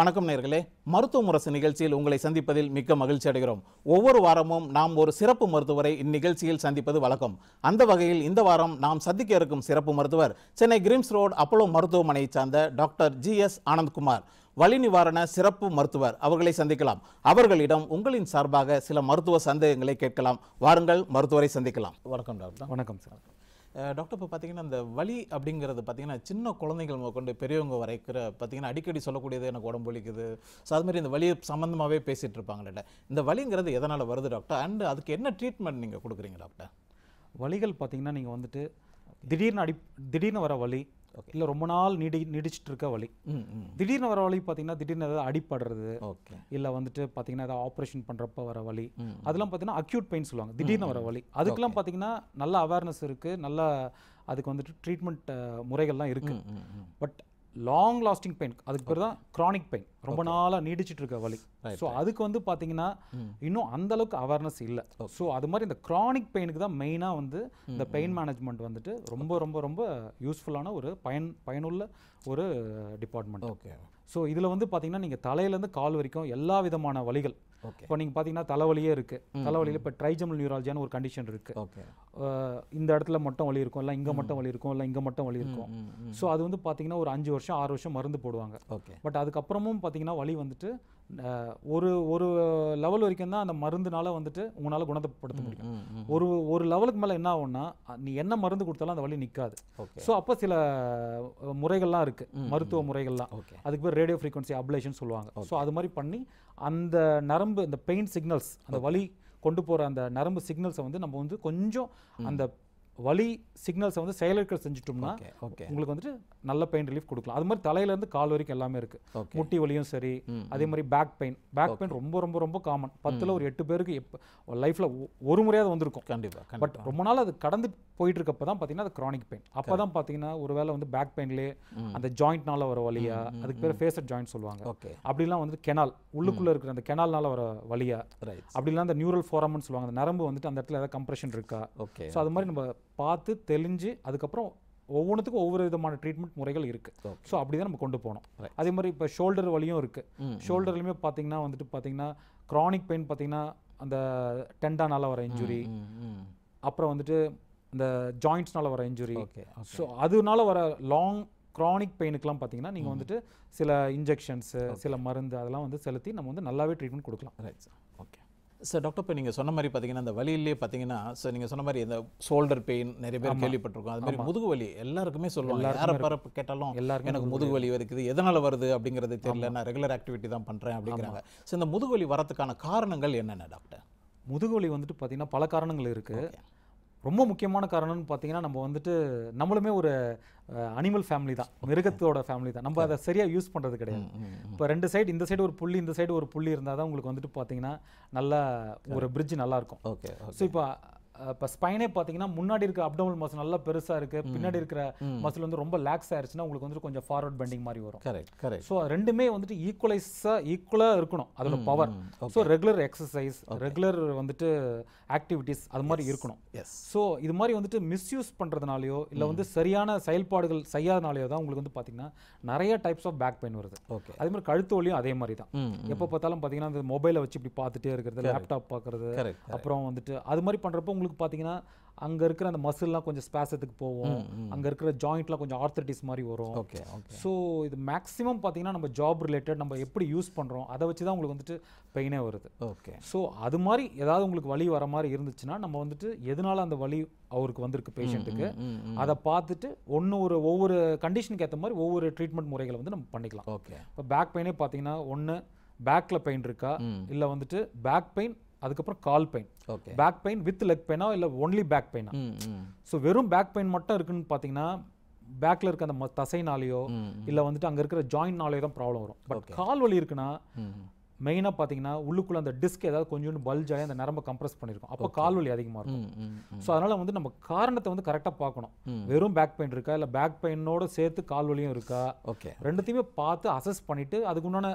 வணக்கம் நேர்களே மருத்துவ முரசு நிகழ்ச்சியில் உங்களை சந்திப்பதில் மிக்க மகிழ்ச்சி அடைகிறோம் ஒவ்வொரு வாரமும் நாம் ஒரு சிறப்பு மருத்துவரை இந்நிகழ்ச்சியில் சந்திப்பது வழக்கம் அந்த வகையில் இந்த வாரம் நாம் சந்திக்க இருக்கும் சிறப்பு மருத்துவர் சென்னை கிரிம்ஸ் ரோட் அப்போலோ மருத்துவமனையைச் சார்ந்த டாக்டர் ஜி எஸ் ஆனந்த்குமார் வலி நிவாரண சிறப்பு மருத்துவர் அவர்களை சந்திக்கலாம் அவர்களிடம் உங்களின் சார்பாக சில மருத்துவ சந்தேகங்களை கேட்கலாம் வாருங்கள் மருத்துவரை சந்திக்கலாம் வணக்கம் டாக்டர் வணக்கம் சார் அஹ் டாக்டர் இப்போ பார்த்தீங்கன்னா இந்த வலி அப்படிங்கிறது பார்த்தீங்கன்னா சின்ன குழந்தைகள் முதற்கொண்டு பெரியவங்க வரைக்கிற பார்த்தீங்கன்னா அடிக்கடி சொல்லக்கூடியது எனக்கு உடம்பு வலிக்குது ஸோ அது மாதிரி இந்த வலி சம்மந்தமாகவே பேசிகிட்டு இருப்பாங்கள்ட்ட இந்த வலிங்கிறது எதனால் வருது டாக்டர் அண்ட் அதுக்கு என்ன ட்ரீட்மெண்ட் நீங்கள் கொடுக்குறீங்க டாக்டர் வலிகள் பார்த்தீங்கன்னா நீங்கள் வந்துட்டு திடீர்னு அடி திடீர்னு வர வலி இல்லை ரொம்ப நாள் நீடி நீடிச்சிட்டு இருக்க வலி ம் ம் திடீர்னு வர வலி பார்த்தீங்கன்னா திடீர்னு ஏதாவது அடிப்படுறது ஓகே இல்லை வந்துட்டு பார்த்தீங்கன்னா ஏதாவது ஆப்ரேஷன் பண்ணுறப்ப வர வலி ம். அதெல்லாம் பார்த்தீங்கன்னா அக்யூட் பெயின் சொல்லுவாங்க திடீர்னு வர வலி அதுக்கெல்லாம் பார்த்தீங்கன்னா நல்ல அவேர்னஸ் இருக்குது நல்ல அதுக்கு வந்துட்டு ட்ரீட்மெண்ட் முறைகள்லாம் இருக்குது ம் ம் ம் பட் லாங் லாஸ்டிங் பெயின் அதுக்கு பேர் தான் க்ரானிக் பெயின் ரொம்ப நாளாக நீடிச்சிட்டு இருக்க வலி ஸோ அதுக்கு வந்து பார்த்தீங்கன்னா இன்னும் அந்த அளவுக்கு அவேர்னஸ் இல்லை ஸோ அது மாதிரி இந்த க்ரானிக் பெயினுக்கு தான் மெயினாக வந்து இந்த பெயின் மேனேஜ்மெண்ட் வந்துட்டு ரொம்ப ரொம்ப ரொம்ப யூஸ்ஃபுல்லான ஒரு பயன் பயனுள்ள ஒரு டிபார்ட்மெண்ட் ஓகே ஸோ இதில் வந்து பார்த்தீங்கன்னா நீங்கள் தலையிலேருந்து கால் வரைக்கும் எல்லா விதமான வலிகள் ஓகே இப்போ நீங்கள் பார்த்தீங்கன்னா தலைவலியே இருக்குது தலைவலியில் இப்போ ட்ரைஜமல் நியூராலஜியான ஒரு கண்டிஷன் இருக்குது ஓகே இந்த இடத்துல மட்டும் வலி இருக்கும் இல்லை இங்கே மட்டும் வலி இருக்கும் இல்லை இங்கே மட்டும் வலி இருக்கும் ம் ம் ஸோ அது வந்து பார்த்தீங்கன்னா ஒரு அஞ்சு வருஷம் ஆறு வருஷம் மருந்து போடுவாங்க ஓகே பட் அதுக்கப்புறமும் பார்த்தீங்கன்னா வலி வந்துட்டு அஹ், ஒரு ஒரு லெவல் வரைக்கும் தான் அந்த மருந்துனால வந்துட்டு உங்களால் குணப்படுத்த முடியும் ம் ம் ஒரு ஒரு லெவலுக்கு மேலே என்ன ஆகும்னா அஹ், நீ என்ன மருந்து கொடுத்தாலும் அந்த வலி நிற்காது ஓகே ஸோ அப்போ சில அஹ், முறைகள்லாம் இருக்குது மருத்துவ முறைகள்லாம் ஓகே அதுக்கு பேர் ரேடியோ ஃப்ரீக்வன்சி அப்ளேஷன் சொல்லுவாங்க ஸோ அது மாதிரி பண்ணி அந்த நரம்பு அந்த பெயின் சிக்னல்ஸ் அந்த வலி கொண்டு போகிற அந்த நரம்பு சிக்னல்ஸை வந்து நம்ம வந்து கொஞ்சம் அந்த வலி சிக்னல்ஸை வந்து செயலிழக்க செஞ்சுட்டோம்னா ஓகே ஓகே உங்களுக்கு வந்துட்டு நல்ல பெயின் ரிலீஃப் கொடுக்கலாம் அது மாதிரி தலையிலேருந்து கால் வரைக்கும் எல்லாமே இருக்கு ஓகே முட்டி வலியும் சரி ம், அதே மாதிரி பேக் பெயின் பேக் பெயின் ரொம்ப ரொம்ப ரொம்ப காமன் பத்தில் ஒரு எட்டு பேருக்கு எப்போ லைஃப்பில் ஒரு முறையாவது வந்திருக்கும் கண்டிப்பாக பட் கண்டிப்பாக ரொம்ப நாள் அது கடந்து போயிட்டு இருக்கப்ப தான் பார்த்தீங்கன்னா அது க்ரானிக் பெயின் அப்போ தான் பார்த்தீங்கன்னா ஒருவேளை வந்து பேக் பெயின்லேயே அந்த ஜாயிண்ட்னால வர வலியா அதுக்கு பேர் ஃபேஸட் ஜாயிண்ட் சொல்லுவாங்க ஓகே அப்படிலாம் வந்துட்டு கெனால் உள்ளுக்குள்ளே இருக்கிற அந்த கெனால்னால வர வலியா ரைட் அப்படிலாம் அந்த நியூரல் ஃபோரம்னு சொல்லுவாங்க அந்த நரம்பு வந்துட்டு அந்த இடத்துல ஏதாவது கம்ப்ரெஷன் இருக்கா ஓகே ஸோ அது மாதிரி நம்ம பார்த்து தெளிஞ்சு அதுக்கப்புறம் ஒவ்வொன்றுத்துக்கும் ஒவ்வொரு விதமான ட்ரீட்மெண்ட் முறைகள் இருக்குது Okay. ஸோ அப்படி தான் நம்ம கொண்டு போனோம் Right. அதே மாதிரி இப்போ ஷோல்டர் வலியும் இருக்குது ம், ஷோல்டர்லையுமே பார்த்தீங்கன்னா வந்துட்டு பார்த்தீங்கன்னா க்ரானிக் பெயின் பார்த்தீங்கன்னா அந்த டெண்டானால வர இன்ஜுரி ம் ம் அப்புறம் வந்துட்டு இந்த ஜாயிண்ட்ஸ்னால வர இன்ஜுரி ஓகே ஸோ அதனால வர லாங் க்ரானிக் பெயினுக்குலாம் பார்த்தீங்கன்னா நீங்கள் வந்துட்டு சில இன்ஜெக்ஷன்ஸு சில மருந்து அதெல்லாம் வந்து செலுத்தி நம்ம வந்து நல்லாவே ட்ரீட்மெண்ட் கொடுக்கலாம் right sir okay sir doctor இப்போ நீங்கள் சொன்ன மாதிரி பார்த்தீங்கன்னா இந்த வலியிலே பார்த்தீங்கன்னா சார் நீங்கள் சொன்ன மாதிரி இந்த ஷோல்டர் பெயின் நிறைய பேர் கேள்விப்பட்டிருக்கோம் அது மாதிரி முதுகு வலி எல்லாருக்குமே சொல்லுவாங்க யாரை பார கேட்டாலும் எல்லாருக்குமே எனக்கு முதுகு வலி இருக்குது எதனால் வருது அப்படிங்கிறது தெரியல நான் ரெகுலர் ஆக்டிவிட்டி தான் பண்ணுறேன் அப்படிங்கிறாங்க ஸோ இந்த முதுகு வலி வரதுக்கான காரணங்கள் என்னென்ன டாக்டர் முதுகுவலி வந்துட்டு பார்த்தீங்கன்னா பல காரணங்கள் இருக்குது ரொம்ப முக்கியமான காரணம்னு பார்த்தீங்கன்னா நம்ம வந்துட்டு நம்மளுமே ஒரு அனிமல் ஃபேமிலி தான் மிருகத்தோட ஃபேமிலி தான் நம்ம அதை சரியாக யூஸ் பண்ணுறது கிடையாது இப்போ ரெண்டு சைடு இந்த சைடு ஒரு புள்ளி இந்த சைடு ஒரு புள்ளி இருந்தால் தான் உங்களுக்கு வந்துட்டு பார்த்தீங்கன்னா நல்லா ஒரு பிரிட்ஜ் நல்லா இருக்கும் ஓகே ஸோ இப்போ இப்போ ஸ்பைனே பார்த்தீங்கன்னா முன்னாடி இருக்க அப்டமல் மசில் நல்லா பெருசாக இருக்குது பின்னாடி இருக்கிற மசில் வந்து ரொம்ப லேக்ஸ் ஆயிருச்சுன்னா உங்களுக்கு வந்துட்டு கொஞ்சம் ஃபார்வர்ட் பெண்டிங் மாதிரி வரும் கரெக்ட் கரெக்ட் ஸோ ரெண்டுமே வந்துட்டு ஈக்குவலைஸாக ஈக்குவலாக இருக்கணும் அதோட power so regular exercise regular வந்துட்டு ஆக்டிவிட்டீஸ் அது மாதிரி இருக்கணும் எஸ் ஸோ இது மாதிரி வந்துட்டு மிஸ்யூஸ் பண்ணுறதுனாலையோ இல்லை வந்து சரியான செயல்பாடுகள் செய்யாதனாலையோ தான் உங்களுக்கு வந்து பார்த்தீங்கன்னா நிறைய டைப்ஸ் ஆஃப் பேக் பெயின் வருது ஓகே அதே மாதிரி கழுத்து வலியும் அதே மாதிரி தான் ம் எப்போ பார்த்தாலும் பார்த்தீங்கன்னா அந்த மொபைலை வச்சு இப்படி பார்த்துட்டே இருக்கிறது லேப்டாப் பார்க்குறது கரெக்ட் அப்புறம் வந்துட்டு அது மாதிரி பண்ணுறப்போ உங்களுக்கு பார்த்தீங்கன்னா அங்கே இருக்கிற அந்த மசில்லாம் கொஞ்சம் ஸ்பேசத்துக்கு போகும் அங்கே இருக்கிற ஜாயிண்ட்லாம் கொஞ்சம் ஆர்த்தட்டிஸ் மாதிரி வரும் ஓகே ஓகே ஸோ இது மேக்ஸிமம் பார்த்தீங்கன்னா நம்ம ஜாப் ரிலேட்டட் நம்ம எப்படி யூஸ் பண்ணுறோம் அதை வச்சு தான் உங்களுக்கு வந்துட்டு பெயினே வருது ஓகே ஸோ அது மாதிரி ஏதாவது உங்களுக்கு வலி வர மாதிரி இருந்துச்சுன்னா நம்ம வந்துட்டு எதனால அந்த வலி அவருக்கு வந்திருக்கு பேஷண்ட்டுக்கு ம் ம் அதை பார்த்துட்டு ஒன்று ஒரு ஒவ்வொரு கண்டிஷனுக்கு ஏற்ற மாதிரி ஒவ்வொரு ட்ரீட்மெண்ட் முறைகளை வந்து நம்ம பண்ணிக்கலாம் ஓகே இப்போ பேக் பெயினே பார்த்தீங்கன்னா ஒன்று பேக்கில் பெயின் இருக்கா இல்லை வந்துட்டு பேக் பெயின் அதுக்கப்புறம் கால் pain okay back pain with leg பெயினா இல்லை ஒன்லி பேக் பெயினா ம் ம் ஸோ வெறும் பேக் பெயின் மட்டும் இருக்குன்னு பார்த்தீங்கன்னா பேக்கில் இருக்க அந்த ம- தசைனாலேயோ ம் இல்லை வந்துட்டு அங்கே இருக்கிற ஜாயின்ட்னாலேயோ தான் ப்ராப்ளம் வரும் பட் கால் வலி இருக்குன்னா ம் மெயினாக பார்த்தீங்கன்னா உள்ளுக்குள்ள அந்த டிஸ்க் ஏதாவது கொஞ்சோண்டு பல்ஜ் ஆகி அந்த நரம்பை கம்ப்ரஸ் பண்ணியிருக்கும் அப்போ கால் வலி அதிகமாக இருக்கும் ம் ம் ம் ஸோ அதனால் வந்து நம்ம காரணத்தை வந்து கரெக்டாக பார்க்கணும் வெறும் பேக் பெயின் இருக்கா இல்லை பேக் பெயினோட சேர்த்து கால் வலியும் இருக்கா ஓகே ரெண்டுத்தையுமே பார்த்து அசஸ் பண்ணிவிட்டு அதுக்கு உண்டான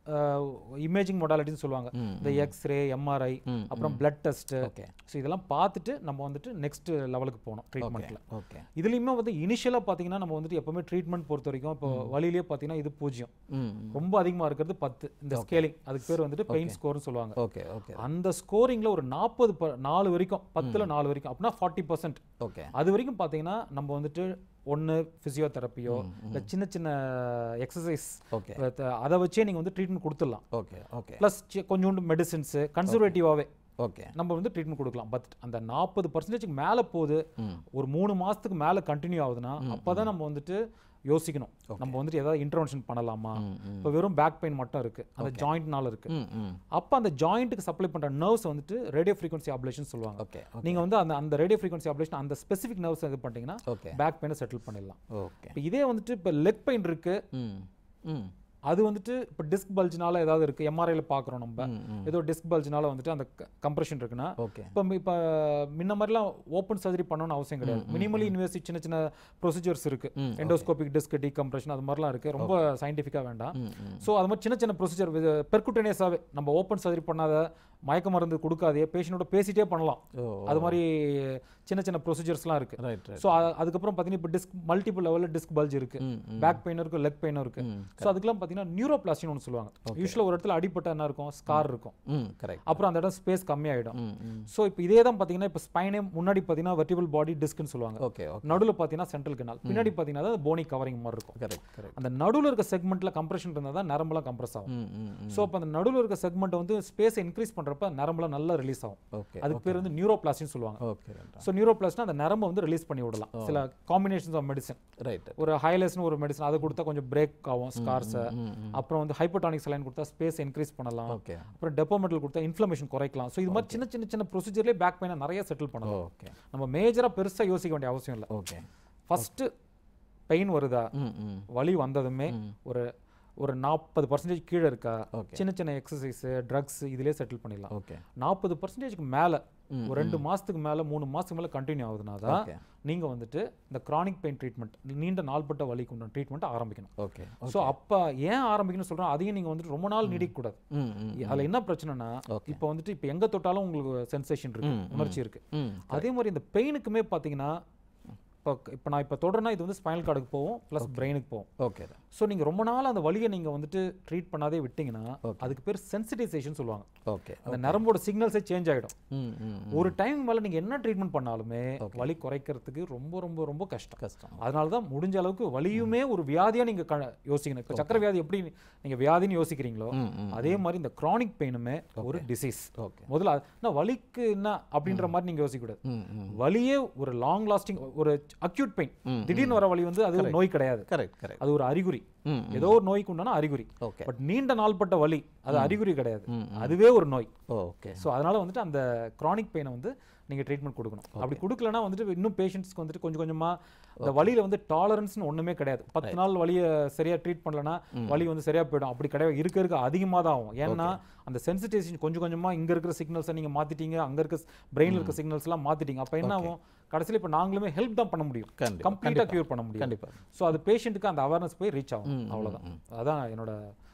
இமேஜிங் மொடாலிட்டின்னு சொல்லுவாங்க ம், இந்த எக்ஸ்ரே எம்ஆர்ஐ ம், அப்புறம் பிளட் டெஸ்ட் ஓகே ஸோ இதெல்லாம் பார்த்துட்டு நம்ம வந்துட்டு நெக்ஸ்ட் லெவலுக்கு போகணும் ட்ரீட்மெண்ட்டில் ஓகே இதுலேயுமே வந்து இனிஷியலாக பார்த்தீங்கன்னா நம்ம வந்துட்டு எப்பவுமே ட்ரீட்மெண்ட் பொறுத்த வரைக்கும் இப்போ வழியிலேயே பார்த்தீங்கன்னா இது பூஜ்ஜியம் ம் ரொம்ப அதிகமாக இருக்கிறது பத்து இந்த ஸ்கேலிங் அதுக்கு பேர் வந்துட்டு பெயின் ஸ்கோர்னு சொல்லுவாங்க ஓகே ஓகே அந்த ஸ்கோரிங்கில் ஒரு நாற்பது நாலு வரைக்கும் பத்தில் நாலு வரைக்கும் அப்படின்னா ஃபார்ட்டி பர்சன்ட் ஓகே அது வரைக்கும் பார்த்தீங்கன்னா நம்ம வந்துட்டு ஒன்று ஃபிசியோதெரப்பியோ இல்லை சின்ன சின்ன எக்ஸசைஸ் ஓகே அதை வச்சே நீங்கள் வந்து ட்ரீட்மெண்ட் கொடுத்துடலாம் ஓகே ஓகே ப்ளஸ் கொஞ்சோண்டு மெடிசின்ஸு கன்சர்வேட்டிவாகவே ஓகே நம்ம வந்து ட்ரீட்மெண்ட் கொடுக்கலாம் பட் அந்த நாற்பது பர்சன்டேஜ்க்கு மேலே போகுது ஒரு மூணு மாதத்துக்கு மேலே கண்டினியூ ஆகுதுன்னா அப்போ தான் நம்ம வந்துட்டு யோசிக்கணும் நம்ம வந்துட்டு ஏதாவது இன்டர்வென்ஷன் பண்ணலாமா இப்போ வெறும் பேக் பெயின் மட்டும் இருக்குது அந்த ஜாயிண்ட்னால இருக்குது ம் ம் அப்போ அந்த ஜாயிண்ட்டுக்கு சப்ளை பண்ணுற நர்வ்ஸ் வந்துட்டு ரேடியோ ஃப்ரீக்வன்சி அப்ளேஷன் சொல்லுவாங்க ஓகே நீங்கள் வந்து அந்த அந்த ரேடியோ ஃப்ரீக்வன்சி அப்ளேஷன் அந்த ஸ்பெசிஃபிக் நர்வ்ஸ் இது பண்ணிட்டீங்கன்னா ஓகே பேக் பெயினை செட்டில் பண்ணிடலாம் ஓகே இப்போ இதே வந்துட்டு இப்போ லெக் பெயின் இருக்கு ம் ம் அது வந்துட்டு இப்போ டிஸ்க் பல்ஜ்னால ஏதாவது இருக்கு எம்ஆர்ஐல பார்க்குறோம் நம்ம ம், ம். ஏதோ டிஸ்க் பல்ஜ்னால வந்துட்டு அந்த கம்ப்ரெஷன் இருக்குன்னா ஓகே இப்போ இப்போ முன்ன மாதிரிலாம் ஓப்பன் சர்ஜரி பண்ணணும்னு அவசியம் கிடையாது மினிமலி இன்வெஸ்ட் சின்ன சின்ன ப்ரொசீஜர்ஸ் இருக்கு ம், எண்டோஸ்கோபிக் டிஸ்க் டீகம்ப்ரெஷன் அது மாதிரிலாம் இருக்கு ரொம்ப சயின்டிஃபிக்காக வேண்டாம் ம் ம் ஸோ அது மாதிரி சின்ன சின்ன ப்ரொசீஜர் பெர்குட்டேனியஸாகவே நம்ம ஓப்பன் சர்ஜரி பண்ணாத மயக்க மருந்து கொடுக்காதே பேஷண்ட்டோட பேசிட்டே பண்ணலாம் ஓ அது மாதிரி சின்ன சின்ன ப்ரொசீஜர்ஸ்லாம் இருக்கு ரைட் ரைட் ஸோ அதுக்கப்புறம் பார்த்தீங்கன்னா இப்போ டிஸ்க் மல்டிபிள் லெவலில் டிஸ்க் பல்ஜ் இருக்கு ம் ம் பேக் பெயின் இருக்கும் லெக் பெயினும் இருக்கு ம் ஸோ அதுக்கெல்லாம் பார்த்தீங்கன்னா நியூரோபிளாஸ்டின்னு ஒன்று சொல்லுவாங்க யூஸ்வலாக ஒரு இடத்துல அடிப்பட்ட என்ன இருக்கும் ஸ்கார் இருக்கும் ம் கரெக்ட் அப்புறம் அந்த இடம் ஸ்பேஸ் கம்மியாயிடும் ம் ம் ஸோ இப்போ இதே தான் பார்த்தீங்கன்னா இப்போ ஸ்பைனே முன்னாடி பார்த்தீங்கன்னா வெர்டிபிள் பாடி டிஸ்க்னு சொல்லுவாங்க ஓகே ஓகே நடுவில் பார்த்தீங்கன்னா சென்ட்ரல் கனால் பின்னாடி பார்த்தீங்கன்னா அது போனி கவரிங் மாதிரி இருக்கும் கரெக்ட் கரெக்ட் அந்த நடுவில் இருக்க செக்மெண்ட்ல கம்ப்ரெஷன் இருந்தால் தான் நரம்பெல்லாம் கம்ப்ரஸ் ஆகும் ம் ம் ம் ஸோ அப்போ அந்த நடுவில் இருக்க செக்மெண்ட் வந்து ஸ்பேஸை இன்க்ரீஸ் பண்ணுறப்ப நரம்பெல்லாம் நல்லா ரிலீஸ் ஆகும் ஓகே அதுக்கு பேர் வந்து நியூரோபிளாஸ்டின்னு சொல்லுவாங்க ஓகே ரைட் ஸோ நியூரோபிளாஸ்ட்னா அந்த நரம்பை வந்து ரிலீஸ் பண்ணி விடலாம் சில காம்பினேஷன்ஸ் ஆஃப் மெடிசன் ரைட் ஒரு ஹைலஸ்னு ஒரு மெடிசன் அதை கொடுத்தா கொஞ்சம் பிரேக் ஆகும் ஸ்கார்ஸை ம் ம் அப்புறம் வந்து ஹைப்போடானிக் சலைன் கொடுத்தா ஸ்பேஸ் இன்க்ரீஸ் பண்ணலாம் ஓகே அப்புறம் டெப்போமெட்டல் கொடுத்தா இன்ஃப்ளமேஷன் குறைக்கலாம் ஸோ இது மாதிரி சின்ன சின்ன சின்ன ப்ரொசீஜர்லேயே பேக் பெயினை நிறைய செட்டில் பண்ணலாம் ஓகே நம்ம மேஜராக பெருசாக யோசிக்க வேண்டிய அவசியம் இல்லை ஓகே ஃபஸ்ட்டு பெயின் வருதா ம் ம் வலி வந்ததுமே ஒரு ஒரு நாற்பது பர்சன்டேஜ் கீழே இருக்கா ஓகே சின்ன சின்ன எக்ஸசைஸு ட்ரக்ஸ் இதிலே செட்டில் பண்ணிடலாம் ஓகே நாற்பது பர்சன்டேஜ்க்கு மேலே ம், ஒரு ரெண்டு மாதத்துக்கு மேலே மூணு மாதத்துக்கு மேலே கண்டினியூ ஆகுதுனா தான் ஓகே நீங்கள் வந்துட்டு இந்த chronic பெயின் ட்ரீட்மெண்ட் நீண்ட நாள்பட்ட வலிக்கு உண்டான ட்ரீட்மெண்ட் ஆரம்பிக்கணும் ஓகே ஸோ அப்போ ஏன் ஆரம்பிக்கணும்னு சொல்கிறோம் அதையும் நீங்கள் வந்துட்டு ரொம்ப நாள் நீடிக்கக்கூடாது ம் ம் அதில் என்ன பிரச்சனைனா Okay. இப்போ வந்துட்டு இப்போ எங்கே தொட்டாலும் உங்களுக்கு சென்சேஷன் இருக்கு ம், ம். உணர்ச்சி இருக்கு ம் அதே மாதிரி இந்த பெயினுக்குமே பார்த்தீங்கன்னா இப்போ இப்போ நான் இப்போ தொடர்னா இது வந்து ஸ்பைனல் கார்டுக்கு போகும் ப்ளஸ் பிரெயினுக்கு போகும் ஓகே ஸோ நீங்கள் ரொம்ப நாள் அந்த வலியை நீங்கள் வந்துட்டு ட்ரீட் பண்ணாதே விட்டீங்கன்னா Okay. அதுக்கு பேர் சென்சிடைசேஷன் சொல்லுவாங்க ஓகே அந்த நரம்போட சிக்னல்ஸே சேஞ்ச் ஆகிடும் ம் ம் ஒரு டைம் மேலே நீங்கள் என்ன ட்ரீட்மெண்ட் பண்ணாலுமே வலி குறைக்கிறதுக்கு ரொம்ப ரொம்ப ரொம்ப கஷ்டம் கஷ்டம் அதனால தான் முடிஞ்ச அளவுக்கு வலியுமே ஒரு வியாதியாக நீங்கள் க யோசிக்கணும் இப்போ சக்கரை வியாதி எப்படி நீங்கள் வியாதின்னு யோசிக்கிறீங்களோ ம் ம் அதே மாதிரி இந்த chronic பெயினுமே ஒரு டிசீஸ் ஓகே முதல்ல அது- நான் வலிக்கு என்ன அப்படின்ற மாதிரி நீங்கள் யோசிக்கக்கூடாது ம் ம் வலியே ஒரு லாங் லாஸ்டிங் ஒரு அக்யூட் பெயின் திடீர்னு வர வலி வந்து அது ஒரு நோய் கிடையாது கரெக்ட் கரெக்ட் அது ஒரு அறிகுறி ம் ஏதோ ஒரு நோய்க்கு உண்டான அறிகுறி ஓகே பட் நீண்ட நாள்பட்ட வலி அது அறிகுறி கிடையாது ம், அதுவே ஒரு நோய் ஓகே ஸோ அதனால வந்துட்டு அந்த chronic பெயினை வந்து நீங்க ட்ரீட்மெண்ட் கொடுக்கணும் அப்படி கொடுக்கலனா வந்துட்டு இன்னும் பேஷண்ட்ஸ்க்கு வந்துட்டு கொஞ்சம் கொஞ்சமா இந்த வலியில வந்து டாலரன்ஸ்னு ஒண்ணுமே கிடையாது பத்து நாள் வலியை சரியா ட்ரீட் பண்ணலனா வலி வந்து சரியா போயிடும் அப்படி கிடையாது இருக்க இருக்க அதிகமாக தான் ஆகும் ஏன்னா அந்த சென்சிடைசேஷன் கொஞ்சம் கொஞ்சமா இங்க இருக்கிற சிக்னல்ஸை நீங்க மாத்திட்டீங்க அங்க இருக்க பிரெயின்ல இருக்க சிக்னல்ஸ் எல்லாம் மாத்திட்டீங்க அப்ப என்ன ஆகும் கடைசியில் இப்போ நாங்களுமே ஹெல்ப் தான் பண்ண முடியும் கண்டிப்பா கம்ப்ளீட்டாக க்யூர் பண்ண முடியும் கண்டிப்பா ஸோ அது பேஷண்ட்டுக்கு அந்த அவேர்னஸ் போய் ரீச் ஆகும் அவ்வளவுதான் அதான் என்னோட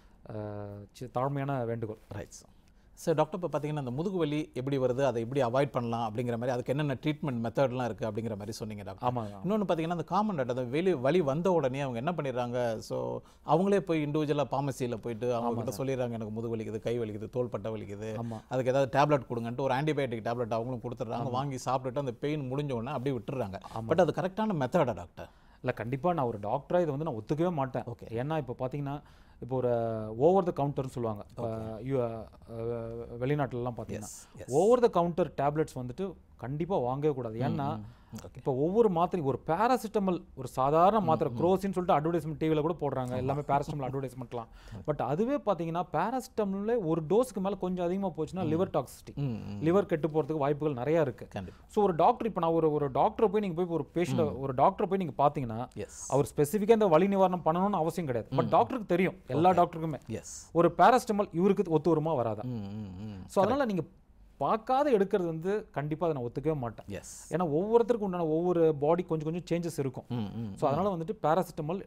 அஹ், சி- தாழ்மையான வேண்டுகோள் ரைட் சார் சார் டாக்டர் இப்போ பார்த்தீங்கன்னா அந்த முதுகு வலி எப்படி வருது அதை எப்படி அவாய்ட் பண்ணலாம் அப்படிங்கிற மாதிரி அதுக்கு என்னென்ன ட்ரீட்மெண்ட் மெத்தட்லாம் இருக்குது அப்படிங்கிற மாதிரி சொன்னீங்க டாக்டர் ஆமாங்க இன்னொன்று பார்த்தீங்கன்னா அந்த காமன் டாக்டர் அந்த வெளி வலி வந்த உடனே அவங்க என்ன பண்ணிடுறாங்க ஸோ அவங்களே போய் இண்டிவிஜுவலாக ஃபார்மசியில் போயிட்டு அவங்க கிட்ட சொல்லிடுறாங்க எனக்கு முதுகு வலிக்குது கை வலிக்குது தோள்பட்டை வலிக்குது ஆமா அதுக்கு ஏதாவது டேப்லெட் கொடுங்கன்ட்டு ஒரு ஆன்டிபயோட்டிக் டேப்லெட் அவங்களும் கொடுத்துட்றாங்க வாங்கி சாப்பிட்டுட்டு அந்த பெயின் முடிஞ்ச உடனே அப்படியே விட்டுறாங்க பட் அது கரெக்டான மெத்தடா டாக்டர் இல்லை கண்டிப்பாக நான் ஒரு டாக்டராக இதை வந்து நான் ஒத்துக்கவே மாட்டேன் Okay. ஏன்னா இப்போ பார்த்தீங்கன்னா இப்போ ஒரு ஓவர் த கவுண்டர்னு சொல்லுவாங்க இப்போ யூ- அஹ் வெளிநாட்டுலலாம் பார்த்தீங்கன்னா yes. Over the counter tablets வந்துட்டு கண்டிப்பாக வாங்கவே கூடாது ஏன்னா ஓகே இப்போ ஒவ்வொரு மாத்திரை ஒரு பேராசிட்டமல் ஒரு சாதாரண மாத்திரை க்ரோசின்னு சொல்லிட்டு அட்வர்டைஸ்மெண்ட் டிவியில் கூட போடுறாங்க எல்லாமே பேராசிட்டமல் அட்வர்டைஸ்மெண்ட்லாம் பட் அதுவே பார்த்தீங்கன்னா பேராசிட்டமல்ல ஒரு டோஸ்க்கு மேலே கொஞ்சம் அதிகமாக போச்சுன்னா லிவர் டாக்ஸிட்டி ம் ம் லிவர் கெட்டு போகிறதுக்கு வாய்ப்புகள் நிறையா இருக்குது கண்டிப்பாக ஸோ ஒரு டாக்டர் இப்போ நான் ஒரு ஒரு டாக்டரை போய் நீங்கள் போய் ஒரு பேஷண்ட்டை ஒரு டாக்டரை போய் நீங்கள் பார்த்தீங்கன்னா எஸ் அவர் ஸ்பெசிஃபிக்காக இந்த வலி நிவாரணம் பண்ணணும்னு அவசியம் கிடையாது பட் டாக்டருக்கு தெரியும் எல்லா டாக்டருக்குமே எஸ் ஒரு பேராசிட்டமல் இவருக்கு ஒத்து வருமா வராதா ம் ம் ம் ஸோ அதனால நீங்க பார்க்காத எடுக்கிறது வந்து கண்டிப்பா அதை நான் ஒத்துக்கவே மாட்டேன் எஸ் ஏன்னா ஒவ்வொருத்தருக்கும் உண்டான ஒவ்வொரு பாடி கொஞ்சம் கொஞ்சம் சேஞ்சஸ் இருக்கும் ம் ம் ஸோ அதனால வந்துட்டு பேராசிட்டமல்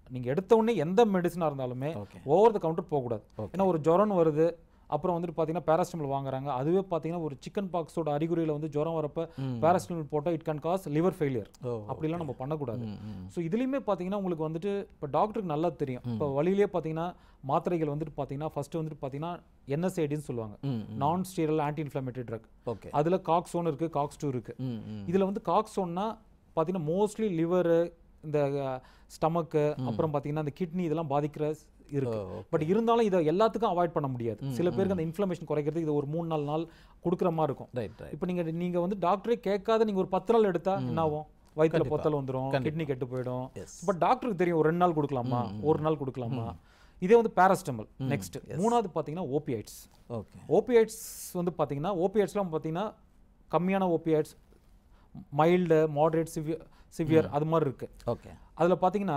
நீங்க எடுத்த உடனே எந்த மெடிசனாக இருந்தாலுமே ஓகே ஓவர் த கவுண்டர் போகக்கூடாது Okay. ஏன்னா ஒரு ஜுரம் வருது அப்புறம் வந்துட்டு பார்த்தீங்கன்னா பேராசிட்டமல் வாங்குறாங்க அதுவே பார்த்தீங்கன்னா ஒரு சிக்கன் பாக்ஸோட அறிகுறியில் வந்து ஜுரம் வரப்ப பேராசிட்டமல் போட்டால் it can cause liver failure ஓ அப்படிலாம் நம்ம பண்ணக்கூடாது ம், ம். ஸோ இதுலேயுமே பார்த்தீங்கன்னா உங்களுக்கு வந்துட்டு இப்போ டாக்டருக்கு நல்லா தெரியும் இப்போ வழியிலே பார்த்தீங்கன்னா மாத்திரைகள் வந்துட்டு பார்த்தீங்கன்னா ஃபர்ஸ்ட் வந்துட்டு பார்த்தீங்கன்னா என்எஸ்ஐடின்னு சொல்லுவாங்க ம், ம். Non steroidal anti inflammatory drug okay அதில் காக்ஸோன் இருக்கு காக்ஸ் டூ இருக்கு ம், ம். இதில் வந்து காக்ஸோன்னா பார்த்தீங்கன்னா மோஸ்ட்லி லிவரு இந்த ஸ்டமக்கு அப்புறம் பார்த்தீங்கன்னா இந்த கிட்னி இதெல்லாம் பாதிக்கிற ஸ்- இருக்கு ஓ, பட் இருந்தாலும் இதை எல்லாத்துக்கும் அவாய்ட் பண்ண முடியாது சில பேருக்கு அந்த இன்ஃப்ளமேஷன் குறைக்கிறதுக்கு இது ஒரு மூணு நாலு நாள் கொடுக்குற மாதிரி இருக்கும் ரைட் ரைட் இப்போ நீங்க நீங்க வந்து டாக்டரே கேட்காத நீங்க ஒரு பத்து நாள் எடுத்தா என்ன ஆகும் வயிற்றுல பொத்தல் வந்துரும் கிட்னி கெட்டு போயிடும் எஸ் பட் டாக்டருக்கு தெரியும் ஒரு ரெண்டு நாள் கொடுக்கலாமா ஒரு நாள் கொடுக்கலாமா இதே வந்து பேராஸ்டமல் நெக்ஸ்ட் மூணாவது பார்த்தீங்கன்னா ஓபிஐட்ஸ் ஓகே ஓபிஐட்ஸ் வந்து பார்த்தீங்கன்னா ஓபிஐட்ஸ்லாம் பார்த்தீங்கன்னா கம்மியான opioids mild moderate severe severe அது மாதிரி இருக்கு ஓகே அதில் பார்த்தீங்கன்னா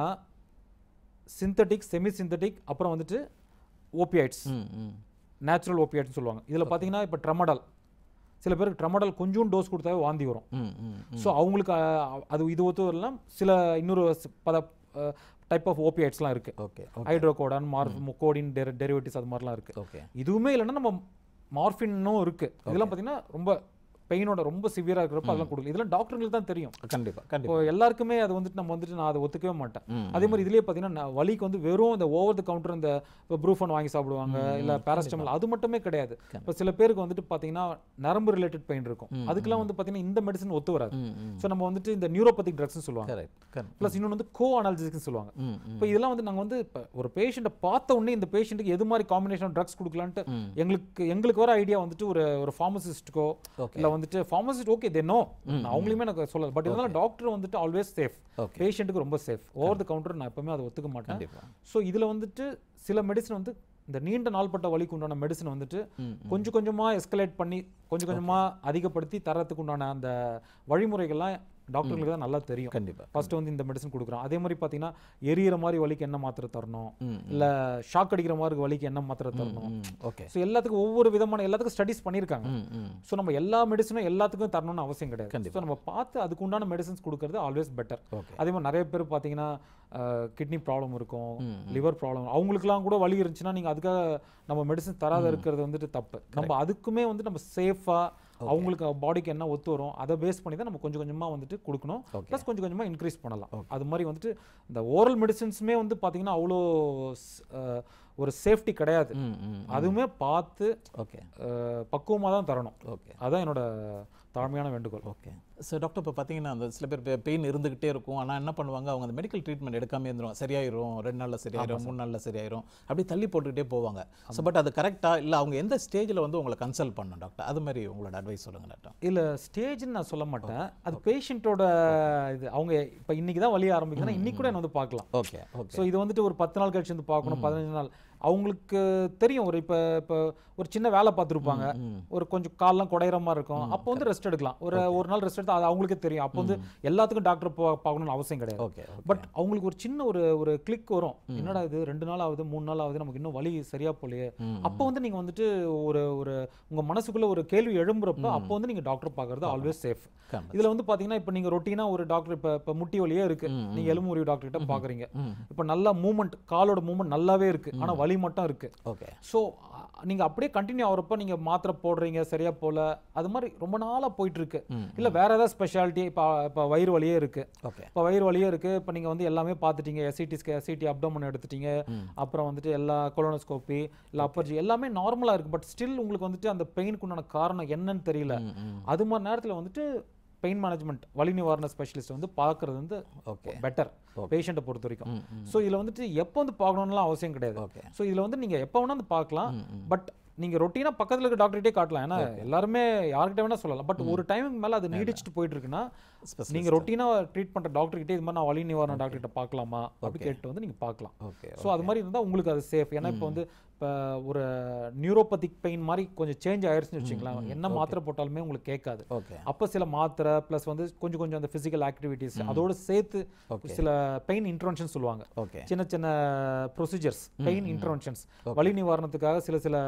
சிந்தட்டிக் செமி சிந்தட்டிக் அப்புறம் வந்துட்டு ஓபிஐட்ஸ் ம் ம் நேச்சுரல் ஓபிஐட்ஸ்னு சொல்லுவாங்க இதில் பார்த்தீங்கன்னா இப்போ ட்ரமடால் சில பேருக்கு ட்ரமடால் கொஞ்சம் டோஸ் கொடுத்தாவே வாந்தி வரும் ம் ம் ஸோ அவங்களுக்கு அஹ், அது இது ஒத்து வரலாம் சில இன்னொரு ஸ்- பல டைப் ஆஃப் ஓபிஐட்ஸ்லாம் இருக்கு ஓகே ஹைட்ரோகோடான் மார் கோடின் டெரிவேட்டிவ்ஸ் அது மாதிரிலாம் இருக்கு ஓகே இதுவுமே இல்லைன்னா நம்ம மார்ஃபினும் இருக்கு இதெல்லாம் பார்த்தீங்கன்னா ரொம்ப பெயினோட ரொம்ப சிவியராக இருக்கிறப்ப அதெல்லாம் கொடுக்கல இதெல்லாம் டாக்டர்களுக்கு தான் தெரியும் கண்டிப்பா இப்போ கண்டிப்பா எல்லாருக்குமே அது வந்துட்டு நம்ம வந்துட்டு நான் அதை ஒத்துக்கவே மாட்டேன் ம், அதே மாதிரி இதுலயே பார்த்தீங்கன்னா நான் வலிக்கு வந்து வெறும் இந்த ஓவர் த கவுண்டர் இந்த இப்போ ப்ரூஃபன் வாங்கி சாப்பிடுவாங்க இல்ல பேராஸ்டமல் அது மட்டுமே கிடையாது இப்போ சில பேருக்கு வந்துட்டு பார்த்தீங்கன்னா நரம்பு ரிலேட்டட் பெயின் இருக்கும் அதுக்கெல்லாம் வந்து பார்த்தீங்கன்னா இந்த மெடிசன் ஒத்து வராது ம் ம் ஸோ நம்ம வந்துட்டு இந்த நியூரோபதிக் ட்ரக்ஸ்னு சொல்லுவாங்க கரெக்ட் கரெக்ட் ப்ளஸ் இன்னொன்று வந்து கோ அனாலிசிஸ்னு சொல்லுவாங்க ம் ம் இப்போ இதெல்லாம் வந்து நாங்கள் வந்து இப்போ ஒரு பேஷண்ட்டை பார்த்த உடனே இந்த பேஷண்ட்டுக்கு எது மாதிரி காம்பினேஷன் ட்ரக்ஸ் கொடுக்கலான்ட்டு ம். எங்களுக்கு எங்களுக்கு வர ஐடியா வந்துட்டு ஒரு ஒரு ஃபார்மசிஸ்ட்டுக்கோ ஓகே இல்லை வந்துட்டு ஃபார்மசிஸ்ட் ஓகே தே நோ அவங்களுமே எனக்கு சொல்லல பட் இருந்தாலும் டாக்டர் வந்துட்டு ஆல்வேஸ் சேஃப் ஓகே பேஷண்ட்டுக்கு ரொம்ப சேஃப் ஓவர் த கவுண்டர் நான் எப்பவுமே அதை ஒத்துக்க மாட்டேன் கண்டிப்பா ஸோ இதில் வந்துட்டு சில மெடிசன் வந்து இந்த நீண்ட நாள்பட்ட வலிக்கு உண்டான மெடிசன் வந்துட்டு ம் கொஞ்சம் கொஞ்சமா எஸ்கலேட் பண்ணி கொஞ்சம் கொஞ்சமா அதிகப்படுத்தி தரத்துக்கு உண்டான அந்த வழிமுறைகள்லாம் டாக்டர்களுக்கு தான் நல்லா தெரியும் கண்டிப்பா ஃபர்ஸ்ட் வந்து இந்த மெடிசன் கொடுக்குறோம் அதே மாதிரி பார்த்தீங்கன்னா எரியிற மாதிரி வலிக்கு என்ன மாத்திரை தரணும் ம் இல்ல ஷாக் அடிக்கிற மாதிரி வலிக்கு என்ன மாத்திரை தரணும் ம் ஓகே ஸோ எல்லாத்துக்கும் ஒவ்வொரு விதமான எல்லாத்துக்கும் ஸ்டடிஸ் பண்ணியிருக்காங்க ம் ம் ஸோ நம்ம எல்லா மெடிசனும் எல்லாத்துக்கும் தரணும்னு அவசியம் கிடையாது கண்டிப்பா. ஸோ நம்ம பார்த்து அதுக்கு உண்டான மெடிசன்ஸ் கொடுக்கறது ஆல்வேஸ் பெட்டர் ஓகே அதே மாதிரி நிறைய பேர் பார்த்தீங்கன்னா கிட்னி ப்ராப்ளம் இருக்கும் ம், லிவர் ப்ராப்ளம் அவங்களுக்குலாம் கூட வலி இருந்துச்சுன்னா நீங்கள் அதுக்காக நம்ம மெடிசன் தராத இருக்கிறது வந்துட்டு தப்பு நம்ம அதுக்குமே வந்து நம்ம சேஃபாக அவங்களுக்கு பாடிக்கு என்ன ஒத்து வரும் அதை பேஸ் பண்ணி தான் நம்ம கொஞ்சம் கொஞ்சமாக வந்துட்டு கொடுக்கணும் Okay. ப்ளஸ் கொஞ்சம் கொஞ்சமாக இன்க்ரீஸ் பண்ணலாம் அது மாதிரி வந்துட்டு இந்த ஓரல் மெடிசின்ஸுமே வந்து பார்த்தீங்கன்னா அவ்வளோ ஸ்- அஹ், ஒரு சேஃப்டி கிடையாது ம் ம் அதுவுமே பார்த்து ஓகே பக்குவமாக தான் தரணும் ஓகே அதான் என்னோட தாழ்மையான வேண்டுகோள் ஓகே சார் டாக்டர் இப்போ பார்த்தீங்கன்னா அந்த சில பேர் பெயின் இருந்துகிட்டே இருக்கும் ஆனால் என்ன பண்ணுவாங்க அவங்க அந்த மெடிக்கல் ட்ரீட்மெண்ட் எடுக்காம இருந்துரும் சரியாயிரும் ரெண்டு நாளில் சரியாயிரும் மூணு நாளில் சரியாயிரும் அப்படி தள்ளி போட்டுக்கிட்டே போவாங்க ஸோ பட் அது கரெக்டாக இல்லை அவங்க எந்த ஸ்டேஜில் வந்து உங்களை கன்சல்ட் பண்ணணும் டாக்டர் அது மாதிரி உங்களோட அட்வைஸ் சொல்லுங்க டாக்டர் இல்ல ஸ்டேஜ்னு நான் சொல்ல மாட்டேன் அது பேஷண்ட்டோட இது அவங்க இப்போ இன்னைக்கு தான் வலிய ஆரம்பிக்குதுன்னா இன்னைக்கு கூட என்ன வந்து பார்க்கலாம் ஓகே ஓகே ஸோ இது வந்துட்டு ஒரு பத்து நாள் கழிச்சு வந்து பார்க்கணும் பதினஞ்சு நாள் அவங்களுக்கு தெரியும் ஒரு இப்போ இப்போ ஒரு சின்ன வேலை பார்த்துருப்பாங்க ம் ஒரு கொஞ்சம் கால்லாம் குடையிற மாதிரி இருக்கும் அப்போ வந்து ரெஸ்ட் எடுக்கலாம் ஒரு ஒரு நாள் ரெஸ்ட் எடுத்தா அது அவங்களுக்கே தெரியும் அப்போ வந்து எல்லாத்துக்கும் டாக்டர் பார்க்கணும்னு அவசியம் கிடையாது ஓகே பட் அவங்களுக்கு ஒரு சின்ன ஒரு ஒரு கிளிக் வரும் என்னடா இது ரெண்டு நாள் ஆகுது மூணு நாள் ஆகுது நமக்கு இன்னும் வலி சரியா போலையே ம். அப்போ வந்து நீங்க வந்துட்டு ஒரு ஒரு உங்க மனசுக்குள்ள ஒரு கேள்வி எழும்புறப்ப அப்போ வந்து நீங்க டாக்டர் பார்க்கறது ஆல்வேஸ் சேஃப் கண்டிப்பா. இதுல வந்து பாத்தீங்கன்னா இப்போ நீங்க ரொட்டீனா ஒரு டாக்டர் இப்போ இப்போ முட்டி வலியே இருக்கு ம், நீங்க எலும்பு முறிவு டாக்டர் கிட்ட பாக்குறீங்க ம் இப்போ நல்லா மூவ்மெண்ட் காலோட மூவ்மெண்ட் நல்லாவே இருக்கு ஆனா வலி மட்டும் இருக்கு ஓகே ஸோ நீங்க அப்படியே கண்டினியூ ஆகுறப்ப நீங்க மாத்திரை போடுறீங்க சரியா போல அது மாதிரி ரொம்ப நாளா போயிட்டு இருக்கு ம் இல்ல வேற ஏதாவது ஸ்பெஷாலிட்டி இப்போ இப்போ வயிறு வலியே இருக்கு ஓகே இப்போ வயிறு வலியே இருக்கு இப்போ நீங்க வந்து எல்லாமே பார்த்துட்டீங்க எஸ்சிடி எஸ்சிடி அப்டமன் எடுத்துட்டீங்க ம். அப்புறம் வந்துட்டு எல்லா கொலோனோஸ்கோப்பி இல்லை அப்பர்ஜி எல்லாமே நார்மலா இருக்கு பட் ஸ்டில் உங்களுக்கு வந்துட்டு அந்த பெயினுக்கு உண்டான காரணம் என்னன்னு தெரியல ம் ம் அது மாதிரி நேரத்துல வந்துட்டு பெயின் மேனேஜ்மெண்ட் வலி நிவாரண ஸ்பெஷலிஸ்ட் வந்து பார்க்கறது வந்து ஓகே பெட்டர் Okay. பேஷண்ட்டை பொறுத்த வரைக்கும் ம் ம் ஸோ இதில் வந்துட்டு எப்போ வந்து பார்க்கணும்லாம் அவசியம் கிடையாது ஓகே ஸோ இதில் வந்து நீங்க எப்போ வேணா வந்து பார்க்கலாம் ம் ம் பட் நீங்க ரொட்டீனா பக்கத்துல இருக்க டாக்டர்கிட்டே காட்டலாம் ஏன்னா எல்லாருமே யார்கிட்ட வேணா சொல்லலாம் பட் ஒரு டைமுக்கு மேல அது நீடிச்சிட்டு போயிட்டு இருக்குன்னா Specialist. நீங்க ரொட்டீனா ட்ரீட் பண்ற டாக்டர் கிட்டே இது மாதிரி நான் வலி நிவாரண டாக்டர் கிட்ட பார்க்கலாமா அப்படி கேட்டு வந்து நீங்க பார்க்கலாம் ஓகே ஸோ அது மாதிரி இருந்தா உங்களுக்கு அது சேஃப் ஏன்னா இப்போ வந்து இப்போ ஒரு நியூரோபதிக் பெயின் மாதிரி கொஞ்சம் சேஞ்ச் ஆயிருச்சுன்னு வச்சுக்கலாம் என்ன மாத்திரை போட்டாலுமே உங்களுக்கு கேட்காது ஓகே அப்போ சில மாத்திரை ப்ளஸ் வந்து கொஞ்சம் கொஞ்சம் அந்த ஃபிசிக்கல் ஆக்டிவிட்டீஸ் அதோட சேர்த்து Okay. சில பெயின் இன்டர்வென்ஷன் சொல்லுவாங்க ஓகே சின்ன சின்ன ப்ரொசீஜர்ஸ் பெயின் இன்டர்வென்ஷன்ஸ் வலி நிவாரணத்துக்காக சில சில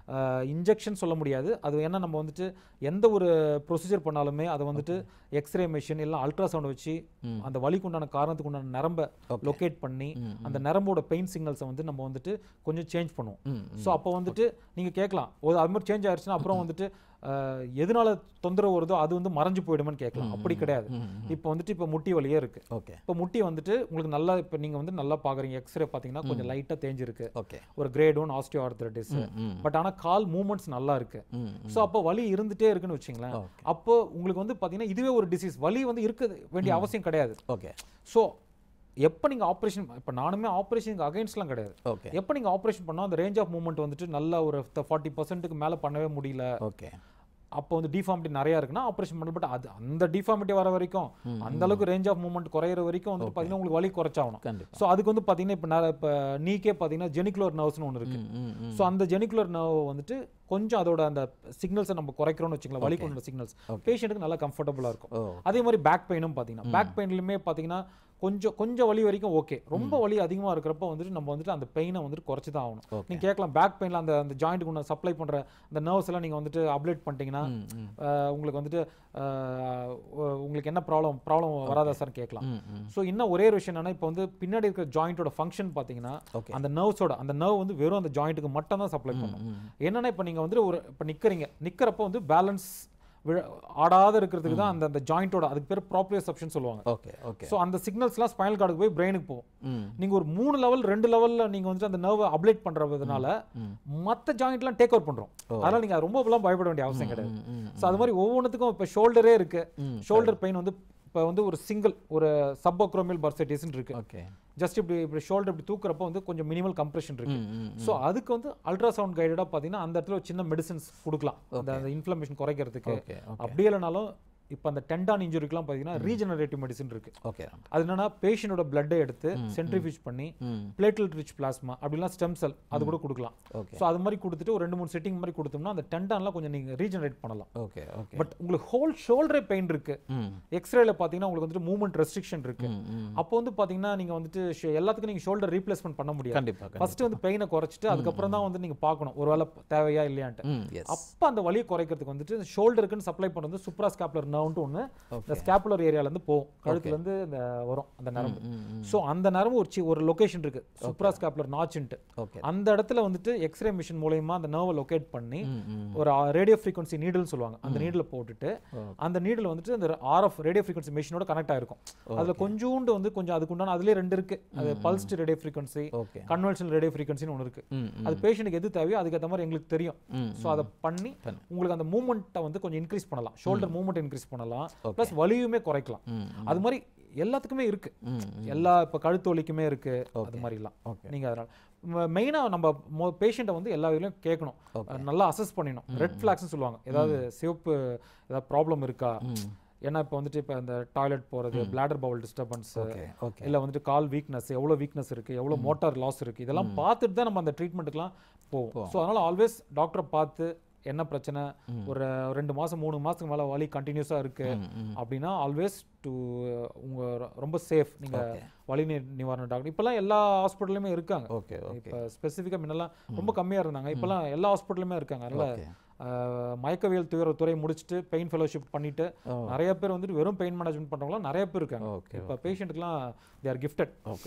இன்ஜெக்ஷன் சொல்ல முடியாது அது என்ன நம்ம வந்துட்டு எந்த ஒரு ப்ரொசீஜர் பண்ணாலுமே அதை வந்துட்டு எக்ஸ்ரே மிஷின் இல்லை அல்ட்ராசவுண்ட் வச்சு அந்த வலிக்கு உண்டான காரணத்துக்கு உண்டான நரம்பை லொக்கேட் பண்ணி அந்த நரம்போட பெயின் சிக்னல்ஸை வந்து நம்ம வந்துட்டு கொஞ்சம் சேஞ்ச் பண்ணுவோம் ம், ஸோ அப்போ வந்துட்டு நீங்கள் கேட்கலாம் ஒரு அது மாதிரி சேஞ்ச் ஆயிடுச்சுன்னா அப்புறம் வந்துட்டு அஹ், எதனால தொந்தரவு வருதோ அது வந்து மறைஞ்சு போயிடுமான்னு கேட்கலாம் அப்படி கிடையாது இப்போ வந்துட்டு இப்போ முட்டி வலியே இருக்கு ஓகே இப்போ முட்டி வந்துட்டு உங்களுக்கு நல்லா இப்போ நீங்கள் வந்து நல்லா பார்க்குறீங்க எக்ஸ்ரே பார்த்தீங்கன்னா கொஞ்சம் லைட்டாக தேஞ்சிருக்கு ஓகே ஒரு கிரேட் ஒன் ஆஸ்டியோ ஆர்த்தரைட்டிஸ் ம் பட் ஆனால் கால் மூமெண்ட்ஸ் நல்லா இருக்கு ம் ஸோ அப்போ வலி இருந்துட்டே இருக்குன்னு வச்சுங்களேன் Okay. அப்போ உங்களுக்கு வந்து பார்த்தீங்கன்னா இதுவே ஒரு டிசீஸ் வலி வந்து இருக்க வேண்டிய அவசியம் கிடையாது ஓகே ஸோ எப்போ நீங்கள் ஆப்ரேஷன் இப்போ நானுமே ஆப்ரேஷனுக்கு அகைன்ஸ்ட்லாம் கிடையாது ஓகே எப்போ நீங்கள் ஆப்ரேஷன் பண்ணால் அந்த ரேஞ்ச் ஆஃப் மூவ்மெண்ட் வந்துட்டு நல்ல ஒரு ஃபார்ட்டி பர்சன்ட்டுக்கு மேலே பண்ணவே முடியல ஓகே அப்போ வந்து டிஃபார்மிட்டி நிறையா இருக்குன்னா ஆப்ரேஷன் பண்ணல பட் அது அந்த டிஃபார்மிட்டி வர வரைக்கும் அந்த அளவுக்கு ரேஞ்ச் ஆஃப் மூவ்மெண்ட் குறையிற வரைக்கும் வந்துட்டு பார்த்தீங்கன்னா உங்களுக்கு வலி குறைச்சாகணும் கண்டிப்பா ஸோ அதுக்கு வந்து பார்த்தீங்கன்னா இப்போ நான் இப்போ நீக்கே பார்த்தீங்கன்னா ஜெனிகுலர் நர்வ்ஸ்னு ஒன்று இருக்கு ம், ம், ம். ஸோ அந்த ஜெனிகுலர் நர்வ் வந்துட்டு கொஞ்சம் அதோட அந்த சிக்னல்ஸை நம்ம குறைக்கிறோம்னு வச்சுக்கலாம் வலி கொண்ட சிக்னல்ஸ் பேஷண்ட்டுக்கு நல்லா கம்ஃபர்டபுளாக இருக்கும் ஓ அதே மாதிரி பேக் பெயினும் பார்த்தீங்கன்னா பேக் பெயின்லையுமே பார்த்தீங்கன்னா கொஞ்சம் கொஞ்சம் வலி வரைக்கும் ஓகே ரொம்ப வலி அதிகமாக இருக்கிறப்ப வந்துட்டு நம்ம வந்துட்டு அந்த பெயினை வந்துட்டு குறைச்சி தான் ஆகணும் Okay. நீங்கள் கேட்கலாம் பேக் பெயினில் அந்த அந்த ஜாயிண்ட்டுக்கு ஒன்று சப்ளை பண்ணுற அந்த நர்வ்ஸ் எல்லாம் நீங்கள் வந்துட்டு அப்ளேட் பண்ணிட்டீங்கன்னா ம், ம், அஹ், உங்களுக்கு வந்துட்டு அஹ், உ- உங்களுக்கு என்ன ப்ராப்ளம் ப்ராப்ளம் வராதா சார் கேட்கலாம் ம், ம். ஸோ இன்னும் ஒரே ஒரு விஷயம் என்னன்னா இப்போ வந்து பின்னாடி இருக்கிற ஜாயிண்ட்டோட ஃபங்க்ஷன் பார்த்தீங்கன்னா ஓகே அந்த நர்வ்ஸோட அந்த நர்வ் வந்து வெறும் அந்த ஜாயிண்ட்டுக்கு மட்டும் தான் சப்ளை பண்ணும் ம், என்னன்னா இப்போ நீங்கள் வந்துட்டு ஒரு இப்போ நிற்கிறீங்க நிற்கிறப்போ வந்து பேலன்ஸ் விழ ஆடாத இருக்கிறதுக்கு தான் அந்த அந்த ஜாயிண்ட்டோட அதுக்கு பேர் ப்ராப்ரியோசெப்ஷன் சொல்லுவாங்க ஓகே ஓகே ஸோ அந்த சிக்னல்ஸ்லாம் ஸ்பைனல் கார்டுக்கு போய் பிரெயினுக்கு போகும் ம் நீங்கள் ஒரு மூணு லெவல் ரெண்டு லெவலில் நீங்கள் வந்துட்டு அந்த நர்வை அப்ளேட் பண்ணுறதுனால ம். மற்ற ஜாயிண்ட்லாம் டேக் ஓவர் பண்ணுறோம் ஓ. அதனால் நீங்கள் ரொம்பலாம் பயப்பட வேண்டிய அவசியம் கிடையாது ம், ம், ஸோ அது மாதிரி ஒவ்வொன்றுத்துக்கும் இப்போ ஷோல்டரே இருக்கு ம், ஷோல்டர் பெயின் வந்து இப்போ வந்து ஒரு சிங்கிள் ஒரு சப்போக்ரோமியல் பர்சைட்டிஸ்னு இருக்கு ஓகே ஜஸ்ட் இப்படி இப்படி ஷோல்டர் இப்படி தூக்குறப்போ வந்து கொஞ்சம் மினிமல் கம்ப்ரெஷன் இருக்கு ம், ம், ஸோ அதுக்கு வந்து அல்ட்ராசவுண்ட் கைடடாக பார்த்தீங்கன்னா அந்த இடத்துல ஒரு சின்ன மெடிசன்ஸ் கொடுக்கலாம் அந்த அந்த இன்ஃப்ளமேஷன் குறைக்கிறதுக்கு ஓகே ஓகே அப்படியே இல்லைனாலும் இப்போ அந்த டெண்டான் இன்ஜுரிக்கெலாம் பார்த்தீங்கன்னா ரீஜெனரேட்டிவ் மெடிசன் இருக்கு ஓகே அது என்னன்னா பேஷண்டோட பிளட்டை எடுத்து சென்ட்ரிஃபியூஜ் பண்ணி ம் பிளேட்லெட் ரிச் பிளாஸ்மா அப்படிலாம் ஸ்டெம் செல் அது கூட கொடுக்கலாம் ஓகே ஸோ அது மாதிரி கொடுத்துட்டு ஒரு ரெண்டு மூணு செட்டிங் மாதிரி கொடுத்தோம்னா அந்த டெண்டான்லாம் கொஞ்சம் நீங்கள் ரீஜெனரேட் பண்ணலாம் ஓகே ஓகே பட் உங்களுக்கு ஹோல் ஷோல்டரே பெயின் இருக்கு ம் எக்ஸ்ரேல பார்த்தீங்கன்னா உங்களுக்கு வந்துட்டு மூவ்மெண்ட் ரெஸ்ட்ரிக்ஷன் இருக்கு ம், ம். அப்போ வந்து பார்த்தீங்கன்னா நீங்கள் வந்துட்டு ஷ- எல்லாத்துக்கும் நீங்கள் ஷோல்டர் ரீப்ளேஸ்மெண்ட் பண்ண முடியாது கண்டிப்பா கண்டிப்பா ஃபர்ஸ்ட் வந்து பெயினை குறைச்சிட்டு அதுக்கப்புறம் தான் வந்து நீங்க பார்க்கணும் ஒருவேளை தேவையா இல்லையான்ட்டு ம் எஸ் அப்போ அந்த வலியை குறைக்கிறதுக்கு வந்துட்டு ஷோல்டருக்குன்னு சப்ளை பண்ணுறது சுப்ரா ஸ்கேப்லர் நர்வ்ன்ட்டு ஒன்று இந்த ஸ்கேப்புலர் ஏரியாலேருந்து போகும் கழுத்துலேருந்து இந்த வரும் அந்த நரம்பு ம் ம் ஸோ அந்த நரம்பு ஒரு சி- ஒரு லொகேஷன் இருக்கு சுப்ரா ஸ்கேப்லர் நாச்சுன்ட்டு ஓகே அந்த இடத்துல வந்துட்டு எக்ஸ்ரே மிஷின் மூலயமா அந்த நர்வை லொகேட் பண்ணி ம் ம் ஒரு ரேடியோ ஃப்ரீக்வன்சி நீடில்னு சொல்லுவாங்க அந்த நீடில் போட்டுட்டு ஓ. அந்த நீடில் வந்துட்டு அந்த ஆர்எஃப் ரேடியோ ஃப்ரீக்வன்சி மிஷினோட கனெக்ட் ஆயிருக்கும் அதுல கொஞ்சோண்டு வந்து கொஞ்சம் அதுக்குண்டான அதுலயே ரெண்டு இருக்கு அது pulsed radio frequency okay conventional radio ஃப்ரீக்வன்சின்னு ஒன்று இருக்கு ம் ம் அது பேஷண்ட்டுக்கு எது தேவையோ அதுக்கேற்ற மாதிரி எங்களுக்கு தெரியும் ம் ஸோ அதை பண்ணி பண்ணு. உங்களுக்கு அந்த மூவ்மெண்ட்டை வந்து கொஞ்சம் இன்க்ரீஸ் பண்ணலாம் ஷோல்டர் மூவ்மெண்ட் இன்க்ரீஸ் பண்ணலாம் Okay. ப்ளஸ் வலியுமே குறைக்கலாம் ம் அது மாதிரி எல்லாத்துக்குமே இருக்கு ம் ம் எல்லா இப்போ கழுத்து வலிக்குமே இருக்கு அது மாதிரிலாம் ஓகே நீங்க அதனால மெயினாக நம்ம பேஷண்ட்டை வந்து எல்லா இதுலையும் கேட்கணும் Okay. நல்லா அசஸ் பண்ணிடணும் ரெட் ஃபிளாக்ஸ்னு சொல்லுவாங்க ஏதாவது சிவப்பு ஏதாவது ப்ராப்ளம் இருக்கா ம் ஏன்னா இப்போ வந்துட்டு இப்போ இந்த டாய்லெட் போகிறது bladder bowel disturbance okay okay இல்லை வந்துட்டு கால் வீக்னஸ் எவ்வளோ வீக்னஸ் இருக்குது எவ்வளோ மோட்டார் லாஸ் இருக்குது இதெல்லாம் பார்த்துட்டு தான் நம்ம அந்த ட்ரீட்மெண்ட்டுக்குலாம் போவோம் ஸோ அதனால் ஆல்வேஸ் டாக்டரை பார்த்து என்ன பிரச்சனை ஒரு ரெண்டு மாதம் மூணு மாதத்துக்கு மேலே வலி கண்டினியூஸாக இருக்குது ம் ம் அப்படின்னா ஆல்வேஸ் டு உங்கள் ரொம்ப சேஃப் நீங்கள் வலி நி- நிவாரண டாக்டர் இப்போல்லாம் எல்லா ஹாஸ்பிட்டல்லையுமே இருக்காங்க ஓகே ஓகே இப்போ ஸ்பெசிஃபிக்காக முன்னெல்லாம் ரொம்ப கம்மியாக இருந்தாங்க இப்போல்லாம் எல்லா ஹாஸ்பிட்டலுமே இருக்காங்க அதனால் ஓகே அஹ், மயக்கவியல் துறை துறை முடிச்சுட்டு பெயின் ஃபெலோஷிப் பண்ணிட்டு ஓ. நிறைய பேர் வந்துட்டு வெறும் பெயின் மேனேஜ்மெண்ட் பண்ணுறவங்களாம் நிறைய பேர் இருக்காங்க ஓகே இப்போ பேஷண்ட்டுக்குலாம் தே ஆர் கிஃப்டட் ஓகே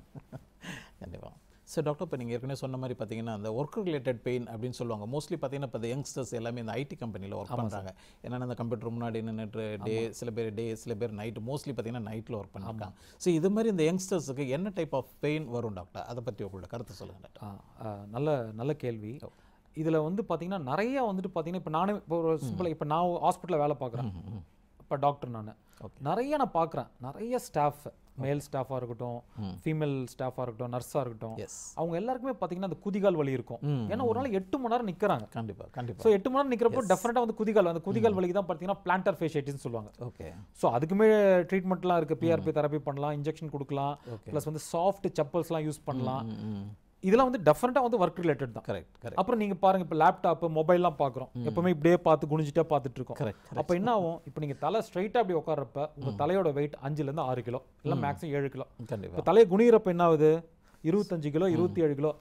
கண்டிப்பாக சார் டாக்டர் இப்போ நீங்கள் ஏற்கனவே சொன்ன மாதிரி பார்த்தீங்கன்னா அந்த ஒர்க் ரிலேட்டட் பெயின் அப்படின்னு சொல்லுவாங்க மோஸ்ட்லி பார்த்தீங்கன்னா இப்போ இந்த யங்ஸ்டர்ஸ் எல்லாமே இந்த ஐடி கம்பெனியில் ஒர்க் பண்ணுறாங்க என்னென்ன இந்த கம்ப்யூட்டர் முன்னாடி நின்றுட்டு டே சில பேர் டே சில பேர் நைட் மோஸ்ட்லி பார்த்தீங்கன்னா நைட்டில் ஒர்க் பண்ணிருக்காங்க ஸோ இது மாதிரி இந்த யங்ஸ்டர்ஸுக்கு என்ன டைப் ஆஃப் பெயின் வரும் டாக்டர் அதை பற்றி உங்களோட கருத்து சொல்லுங்கள் டாக்டர் நல்ல நல்ல கேள்வி இதில் வந்து பார்த்தீங்கன்னா நிறைய வந்துட்டு பார்த்தீங்கன்னா இப்போ நானே இப்போ ஒரு சிம்பிள் இப்போ நான் ஹாஸ்பிட்டலில் வேலை பார்க்குறேன் இப்போ டாக்டர் நான் Okay. நிறைய நான் பார்க்குறேன் நிறைய ஸ்டாஃப் மேல் ஸ்டாஃபாக இருக்கட்டும் ஃபீமேல் ஸ்டாஃபாக இருக்கட்டும் நர்ஸாக இருக்கட்டும் எஸ் அவங்க எல்லாருக்குமே பார்த்தீங்கன்னா அந்த குதிகால் வலி இருக்கும் ம், ஏன்னா ஒரு நாள் எட்டு மணி நேரம் நிற்கிறாங்க கண்டிப்பாக கண்டிப்பாக ஸோ எட்டு மணி நேரம் நிற்கிறப்போ டெஃபினட்டாக வந்து குதிகால் அந்த குதிகால் வலிக்கு தான் பார்த்தீங்கன்னா பிளான்டர் ஃபேஷியட்டின்னு சொல்லுவாங்க ஓகே ஸோ அதுக்குமே ட்ரீட்மெண்ட்லாம் இருக்குது பிஆர்பி தெரப்பி பண்ணலாம் இன்ஜெக்ஷன் கொடுக்கலாம் Okay. ப்ளஸ் வந்து சாஃப்ட் செப்பல்ஸ்லாம் யூஸ் பண்ணலாம் ம் ம் இதெல்லாம் வந்து டெஃபினட்டாக வந்து ஒர்க் ரிலேட்டட் தான் கரெக்ட் கரெக்ட் அப்புறம் நீங்க பாருங்க இப்போ லேப்டாப் மொபைல்லாம் பார்க்குறோம் எப்பவுமே இப்படியே பார்த்து குனிஞ்சிட்டே பார்த்துட்டு இருக்கோம் கரெக்ட் அப்போ என்ன ஆகும் இப்போ நீங்க தலை ஸ்ட்ரைட்டாக அப்படி உட்கார்றப்ப உங்க தலையோட வெயிட் அஞ்சுலேருந்து ஆறு கிலோ இல்லை மேக்ஸிமம் ஏழு கிலோ கண்டிப்பாக இப்போ தலையை குனிகிறப்ப என்ன ஆகுது இருபத்தஞ்சு கிலோ இருபத்தி ஏழு கிலோ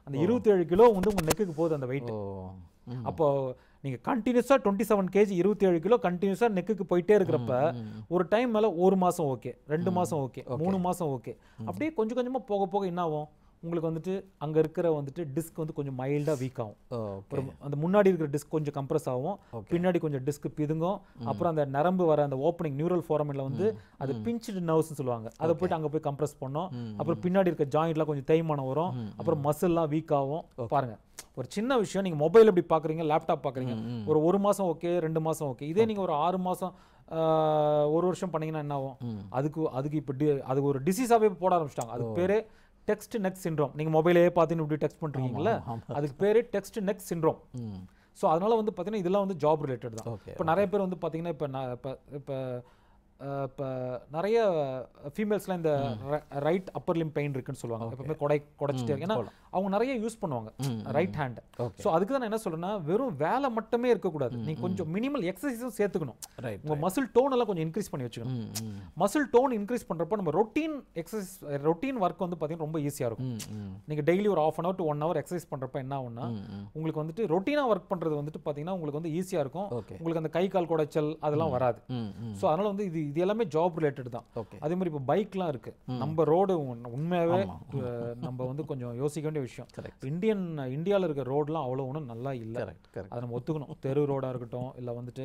அந்த இருபத்தேழு கிலோ வந்து உங்க நெக்குக்கு போகுது அந்த வெயிட் ஓ ம். அப்போ நீங்க கண்டினியூஸா டுவெண்ட்டி செவன் கேஜி இருபத்தேழு கிலோ கண்டினியூஸா நெக்குக்கு போயிட்டே இருக்கிறப்ப ஒரு டைம் மேல ஒரு மாசம் ஓகே ரெண்டு மாசம் ஓகே மூணு மாசம் ஓகே அப்படியே கொஞ்சம் கொஞ்சமா போக போக என்ன ஆகும் உங்களுக்கு வந்துட்டு அங்க இருக்கிற வந்துட்டு டிஸ்க் வந்து கொஞ்சம் மைல்டா வீக் ஆகும் ஓகே ஒரு அந்த முன்னாடி இருக்கிற டிஸ்க் கொஞ்சம் கம்ப்ரஸ் ஆகும் பின்னாடி கொஞ்சம் டிஸ்க் பிதுங்கும் அப்புறம் அந்த நரம்பு வர அந்த ஓப்பனிங் நியூரல் ஃபாரமில் வந்து அது பிஞ்சுடு நர்வ்ஸ்னு சொல்லுவாங்க அதை போயிட்டு அங்க போய் கம்ப்ரஸ் பண்ணோம் அப்புறம் பின்னாடி இருக்க ஜாயிண்ட்லாம் கொஞ்சம் தேய்மானம் வரும் அப்புறம் மசில்லாம் வீக் ஆகும் பாருங்க ஒரு சின்ன விஷயம் நீங்க மொபைல் எப்படி பாக்குறீங்க லேப்டாப் பாக்குறீங்க ஒரு ஒரு மாசம் ஓகே ரெண்டு மாசம் ஓகே இதே நீங்க ஒரு ஆறு மாசம் ஆஹ், ஒரு வருஷம் பண்ணீங்கன்னா என்ன ஆகும் அதுக்கு அதுக்கு இப்போ டி அதுக்கு ஒரு டிசீஸாவே போட ஆரம்பிச்சிட்டாங்க அதுக்கு பேரே டெக்ஸ்ட் நெக் சிண்ட்ரோம் நீங்க மொபைலே பார்த்துன்னு இப்படி டெக்ஸ்ட் பண்றீங்கல்ல அதுக்கு பேரே டெக்ஸ்ட் நெக் சிண்ட்ரோம் ம் ஸோ அதனால வந்து பார்த்தீங்கன்னா இதெல்லாம் வந்து ஜாப் ரிலேட்டட் தான் ஓகே இப்போ நிறைய பேர் வந்து பார்த்தீங்கன்னா இப்போ நான் இப்போ இப்போ இப்போ நிறைய ஃபீமேல்ஸ்லாம் இந்த ரைட் அப்பர் லிம் பெயின் இருக்குன்னு சொல்லுவாங்க எப்பவுமே கொடை குடைச்சிட்டே இருக்கு ஏன்னா அவங்க நிறைய யூஸ் பண்ணுவாங்க ரைட் ஹேண்ட் Okay. ஸோ அதுக்கு தான் நான் என்ன சொல்றேன்னா வெறும் வேலை மட்டுமே இருக்கக்கூடாது நீ கொஞ்சம் மினிமல் எக்ஸசைஸும் சேர்த்துக்கணும் ரைட் உங்க மசில் டோன் எல்லாம் கொஞ்சம் இன்க்ரீஸ் பண்ணி வச்சுக்கணும் ம் ம் மசில் டோன் இன்க்ரீஸ் பண்றப்ப நம்ம ரொட்டீன் எக்ஸசைஸ் ரொட்டீன் ஒர்க் வந்து பார்த்தீங்கன்னா ரொம்ப ஈஸியாக இருக்கும் ம் ம் நீங்க டெய்லி ஒரு half an hour to one hour exercise பண்றப்ப என்ன ஆகும்னா உங்களுக்கு வந்துட்டு ரொட்டீனாக ஒர்க் பண்றது வந்துட்டு பார்த்தீங்கன்னா உங்களுக்கு வந்து ஈஸியாக இருக்கும் ஓகே உங்களுக்கு அந்த கை கால் குடைச்சல் அதெல்லாம் வராது ம் ம் ஸோ அதனால வந்து இது இது எல்லாமே ஜாப் ரிலேட்டட் தான் ஓகே அதே மாதிரி இப்போ பைக்லாம் இருக்கு நம்ம ரோடு உண்மையாவே அஹ், நம்ம வந்து கொஞ்சம் யோசிக்க வேண்டிய விஷயம் இந்தியன் இந்தியாவில் இருக்க ரோட்லாம் அவ்வளோ ஒன்றும் நல்லா இல்லை கரெக்ட் கரெக்ட் அதை நம்ம ஒத்துக்கணும் தெரு ரோடாக இருக்கட்டும் இல்லை வந்துட்டு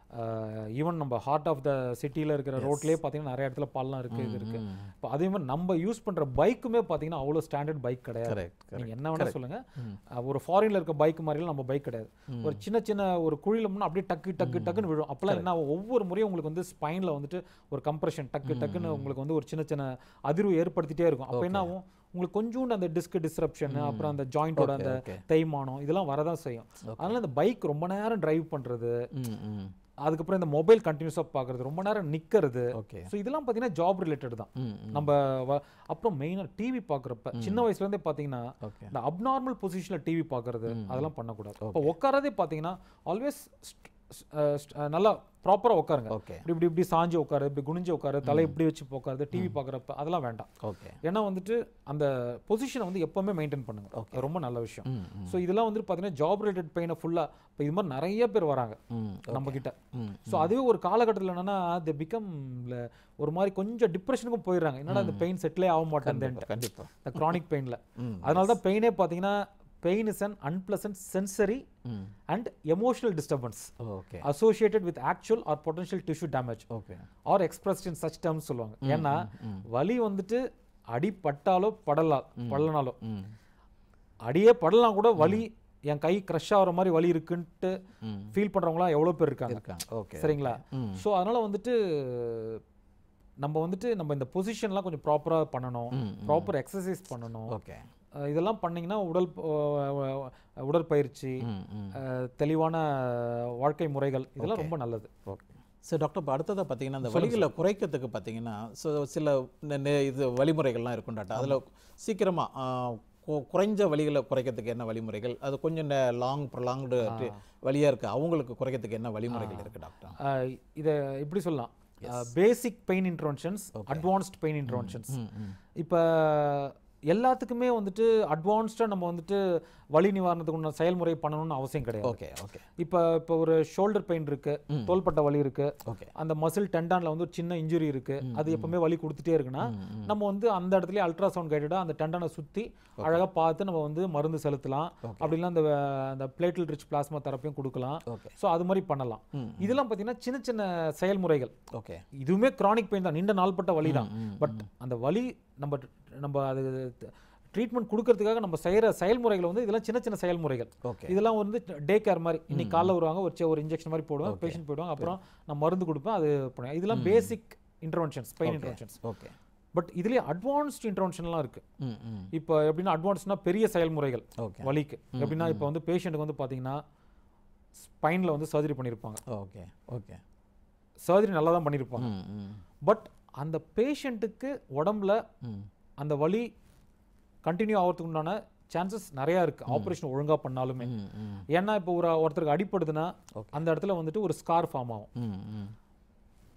ஈவன் நம்ம ஹார்ட் ஆஃப் த சிட்டியில் இருக்கிற ரோட்லேயே பார்த்தீங்கன்னா நிறைய இடத்துல பள்ளம் இருக்குது இது இருக்குது இப்போ அதே மாதிரி நம்ம யூஸ் பண்ணுற பைக்குமே பார்த்தீங்கன்னா அவ்வளோ ஸ்டாண்டர்ட் பைக் கிடையாது கரெக்ட் கரெக்ட் நீங்க என்ன வேணா சொல்லுங்க அஹ் ஒரு ஃபாரின்ல இருக்க பைக் மாதிரிலாம் நம்ம பைக் கிடையாது ஒரு சின்ன சின்ன ஒரு குழியில முன்னா அப்படியே டக்கு டக்கு டக்குன்னு விழும் அப்பெல்லாம் என்ன ஆகும்? ஒவ்வொரு முறையும் உங்களுக்கு வந்து ஸ்பைன்ல வந்துட்டு ஒரு கம்ப்ரெஷன் டக்கு டக்குன்னு உங்களுக்கு வந்து ஒரு சின்ன சின்ன அதிர்வு ஏற்படுத்திட்டே இருக்கும் அப்போ என்ன ஆகும் உங்களுக்கு கொஞ்சோண்டு அந்த டிஸ்க் டிஸ்ரப்ஷன் அப்புறம் அந்த ஜாயிண்டோட அந்த okay. தேய்மானம் இதெல்லாம் வரதான் செய்யும் அதனால இந்த பைக் ரொம்ப நேரம் டிரைவ் பண்றது ம் ம் அதுக்கப்புறம் இந்த மொபைல் கண்டினியூஸாக பார்க்கறது ரொம்ப நேரம் நிக்கிறது ஓகே ஸோ இதெல்லாம் பார்த்தீங்கன்னா ஜாப் ரிலேட்டட் தான் ம் ம் நம்ம வ- அப்புறம் மெயினாக டிவி பார்க்குறப்ப சின்ன வயசுல இருந்தே பார்த்தீங்கன்னா ஓகே இந்த அப்நார்மல் பொசிஷனில் டிவி பார்க்கறது அதெல்லாம் பண்ணக்கூடாது இப்போ உட்காரதே பார்த்தீங்கன்னா ஆல்வேஸ் நல்லா ப்ராப்பராக உட்காருங்க ஓகே இப்படி இப்படி இப்படி சாஞ்சு உட்காரு இப்படி குனிஞ்சு உட்காரு தலை இப்படி வச்சு உட்காருது டிவி பார்க்குறப்ப அதெல்லாம் வேண்டாம் ஓகே ஏன்னா வந்துட்டு அந்த பொசிஷனை வந்து எப்பவுமே மெயின்டைன் பண்ணுங்க அது ரொம்ப நல்ல விஷயம் ம் ம் ஸோ இதெல்லாம் வந்துட்டு பார்த்தீங்கன்னா ஜாப் ரிலேட்டட் பெயினை ஃபுல்லாக இப்போ இது மாதிரி நிறைய பேர் வராங்க ம் நம்ம கிட்ட ம் ஸோ அதுவே ஒரு காலகட்டத்தில் என்னன்னா தி பிகம் ஒரு மாதிரி கொஞ்சம் டிப்ரெஷனுக்கும் போயிடுறாங்க என்னடா இந்த பெயின் செட்டிலே ஆக மாட்டேன் கண்டிப்பா இந்த க்ரானிக் பெயினில் ம் அதனால தான் பெயினே பார்த்தீங்கன்னா pain is an unpleasant sensory ம் and emotional disturbance okay associated with actual or potential tissue damage okay or expressed in such terms சொல்லுவாங்க ஏன்னா வலி வந்துட்டு அடி பட்டாலோ படலா படலனாலோ ம் அடியே படலாம் கூட வலி என் கை க்ரஷ் ஆகிற மாதிரி வலி இருக்குன்ட்டு ம் ஃபீல் பண்றவங்களாம் எவ்வளோ பேர் இருக்காங்க இருக்காங்க ஓகே சரிங்களா ம் ஸோ அதனால வந்துட்டு நம்ம வந்துட்டு நம்ம இந்த பொசிஷன்லாம் கொஞ்சம் ப்ராப்பராக பண்ணணும் ம், ப்ராப்பர் எக்ஸசைஸ் பண்ணணும் ஓகே அஹ் இதெல்லாம் பண்ணீங்கன்னா உடல் ப- அஹ் உடற்பயிற்சி ம் ம் அஹ் தெளிவான வாழ்க்கை முறைகள் இதெல்லாம் ரொம்ப நல்லது ஓகே சரி டாக்டர் இப்போ அடுத்ததாக பார்த்தீங்கன்னா அந்த வலிகளை குறைக்கிறதுக்கு பார்த்தீங்கன்னா ஸோ சில நெ- நெ- இது வழிமுறைகள்லாம் இருக்கும் டாக்டர் அதில் சீக்கிரமாக குறைஞ்ச வலிகளை குறைக்கிறதுக்கு என்ன வழிமுறைகள் அது கொஞ்சம் லாங் ப்ரொலாங்டு வழியாக இருக்குது அவங்களுக்கு குறைக்கிறதுக்கு என்ன வழிமுறைகள் இருக்குது டாக்டர் அஹ் இதை இப்படி சொல்லலாம் basic pain interventions advanced pain interventions ம் ம் இப்போ எல்லாத்துக்குமே வந்துட்டு அட்வான்ஸ்டாக நம்ம வந்துட்டு வலி நிவாரணத்துக்கு உண்டான செயல்முறை பண்ணணும்னு அவசியம் கிடையாது ஓகே ஓகே இப்போ இப்போ ஒரு ஷோல்டர் பெயின் இருக்கு தோள்பட்ட வலி இருக்கு ஓகே அந்த மசில் டெண்டான்ல வந்து ஒரு சின்ன இன்ஜுரி இருக்கு அது எப்பவுமே வலி கொடுத்துட்டே இருக்குன்னா நம்ம வந்து அந்த இடத்துல அல்ட்ராசவுண்ட் கைடடா அந்த டெண்டனை சுத்தி அழகா பார்த்து நம்ம வந்து மருந்து செலுத்தலாம் அப்படின்னா அந்த அஹ், அந்த பிளேட்டில் ரிச் பிளாஸ்மா தெரப்பியும் கொடுக்கலாம் ஓகே ஸோ அது மாதிரி பண்ணலாம் ம். இதெல்லாம் பார்த்தீங்கன்னா சின்ன சின்ன செயல்முறைகள் ஓகே இதுவுமே கிரானிக் பெயின் தான் நீண்ட நாள்பட்ட வலி தான் ம், பட் அந்த வலி நம்ம நம்ம அது ட்ரீட்மெண்ட் கொடுக்கறதுக்காக நம்ம செய்யற செயல்முறைகள் வந்து இதெல்லாம் சின்ன சின்ன செயல்முறைகள் ஓகே இதெல்லாம் வந்து டே கேர் மாதிரி இன்னைக்கு காலைல வருவாங்க ஒரு சி- ஒரு இன்ஜெக்ஷன் மாதிரி போடுவேன் பேஷண்ட் போயிடுவாங்க அப்புறம் நான் மருந்து கொடுப்பேன் அது பண்ணுவேன் இதெல்லாம் basic interventions pain interventions okay but இதுலயே அட்வான்ஸ்ட் இன்டர்வென்ஷன்லாம் இருக்கு ம் ம் இப்போ எப்படின்னா அட்வான்ஸ்னா பெரிய செயல்முறைகள் ஓகே வலிக்கு எப்படின்னா இப்போ வந்து பேஷண்ட்டுக்கு வந்து பார்த்தீங்கன்னா ஸ்பைனில் வந்து சர்ஜரி பண்ணியிருப்பாங்க ஓகே ஓகே சர்ஜரி நல்லா தான் பண்ணியிருப்பாங்க ம் ம் பட் அந்த பேஷண்ட்டுக்கு உடம்புல ம் அந்த வலி கண்டினியூ ஆகிறதுக்கு உண்டான சான்சஸ் நிறையா இருக்குது ஆப்ரேஷன் ஒழுங்கா பண்ணாலுமே ம் ம் ஏன்னா இப்போ ஒரு ஒருத்தருக்கு அடிப்படுதுன்னா அந்த இடத்துல வந்துட்டு ஒரு ஸ்கார் ஃபார்ம் ஆகும் ம் ம்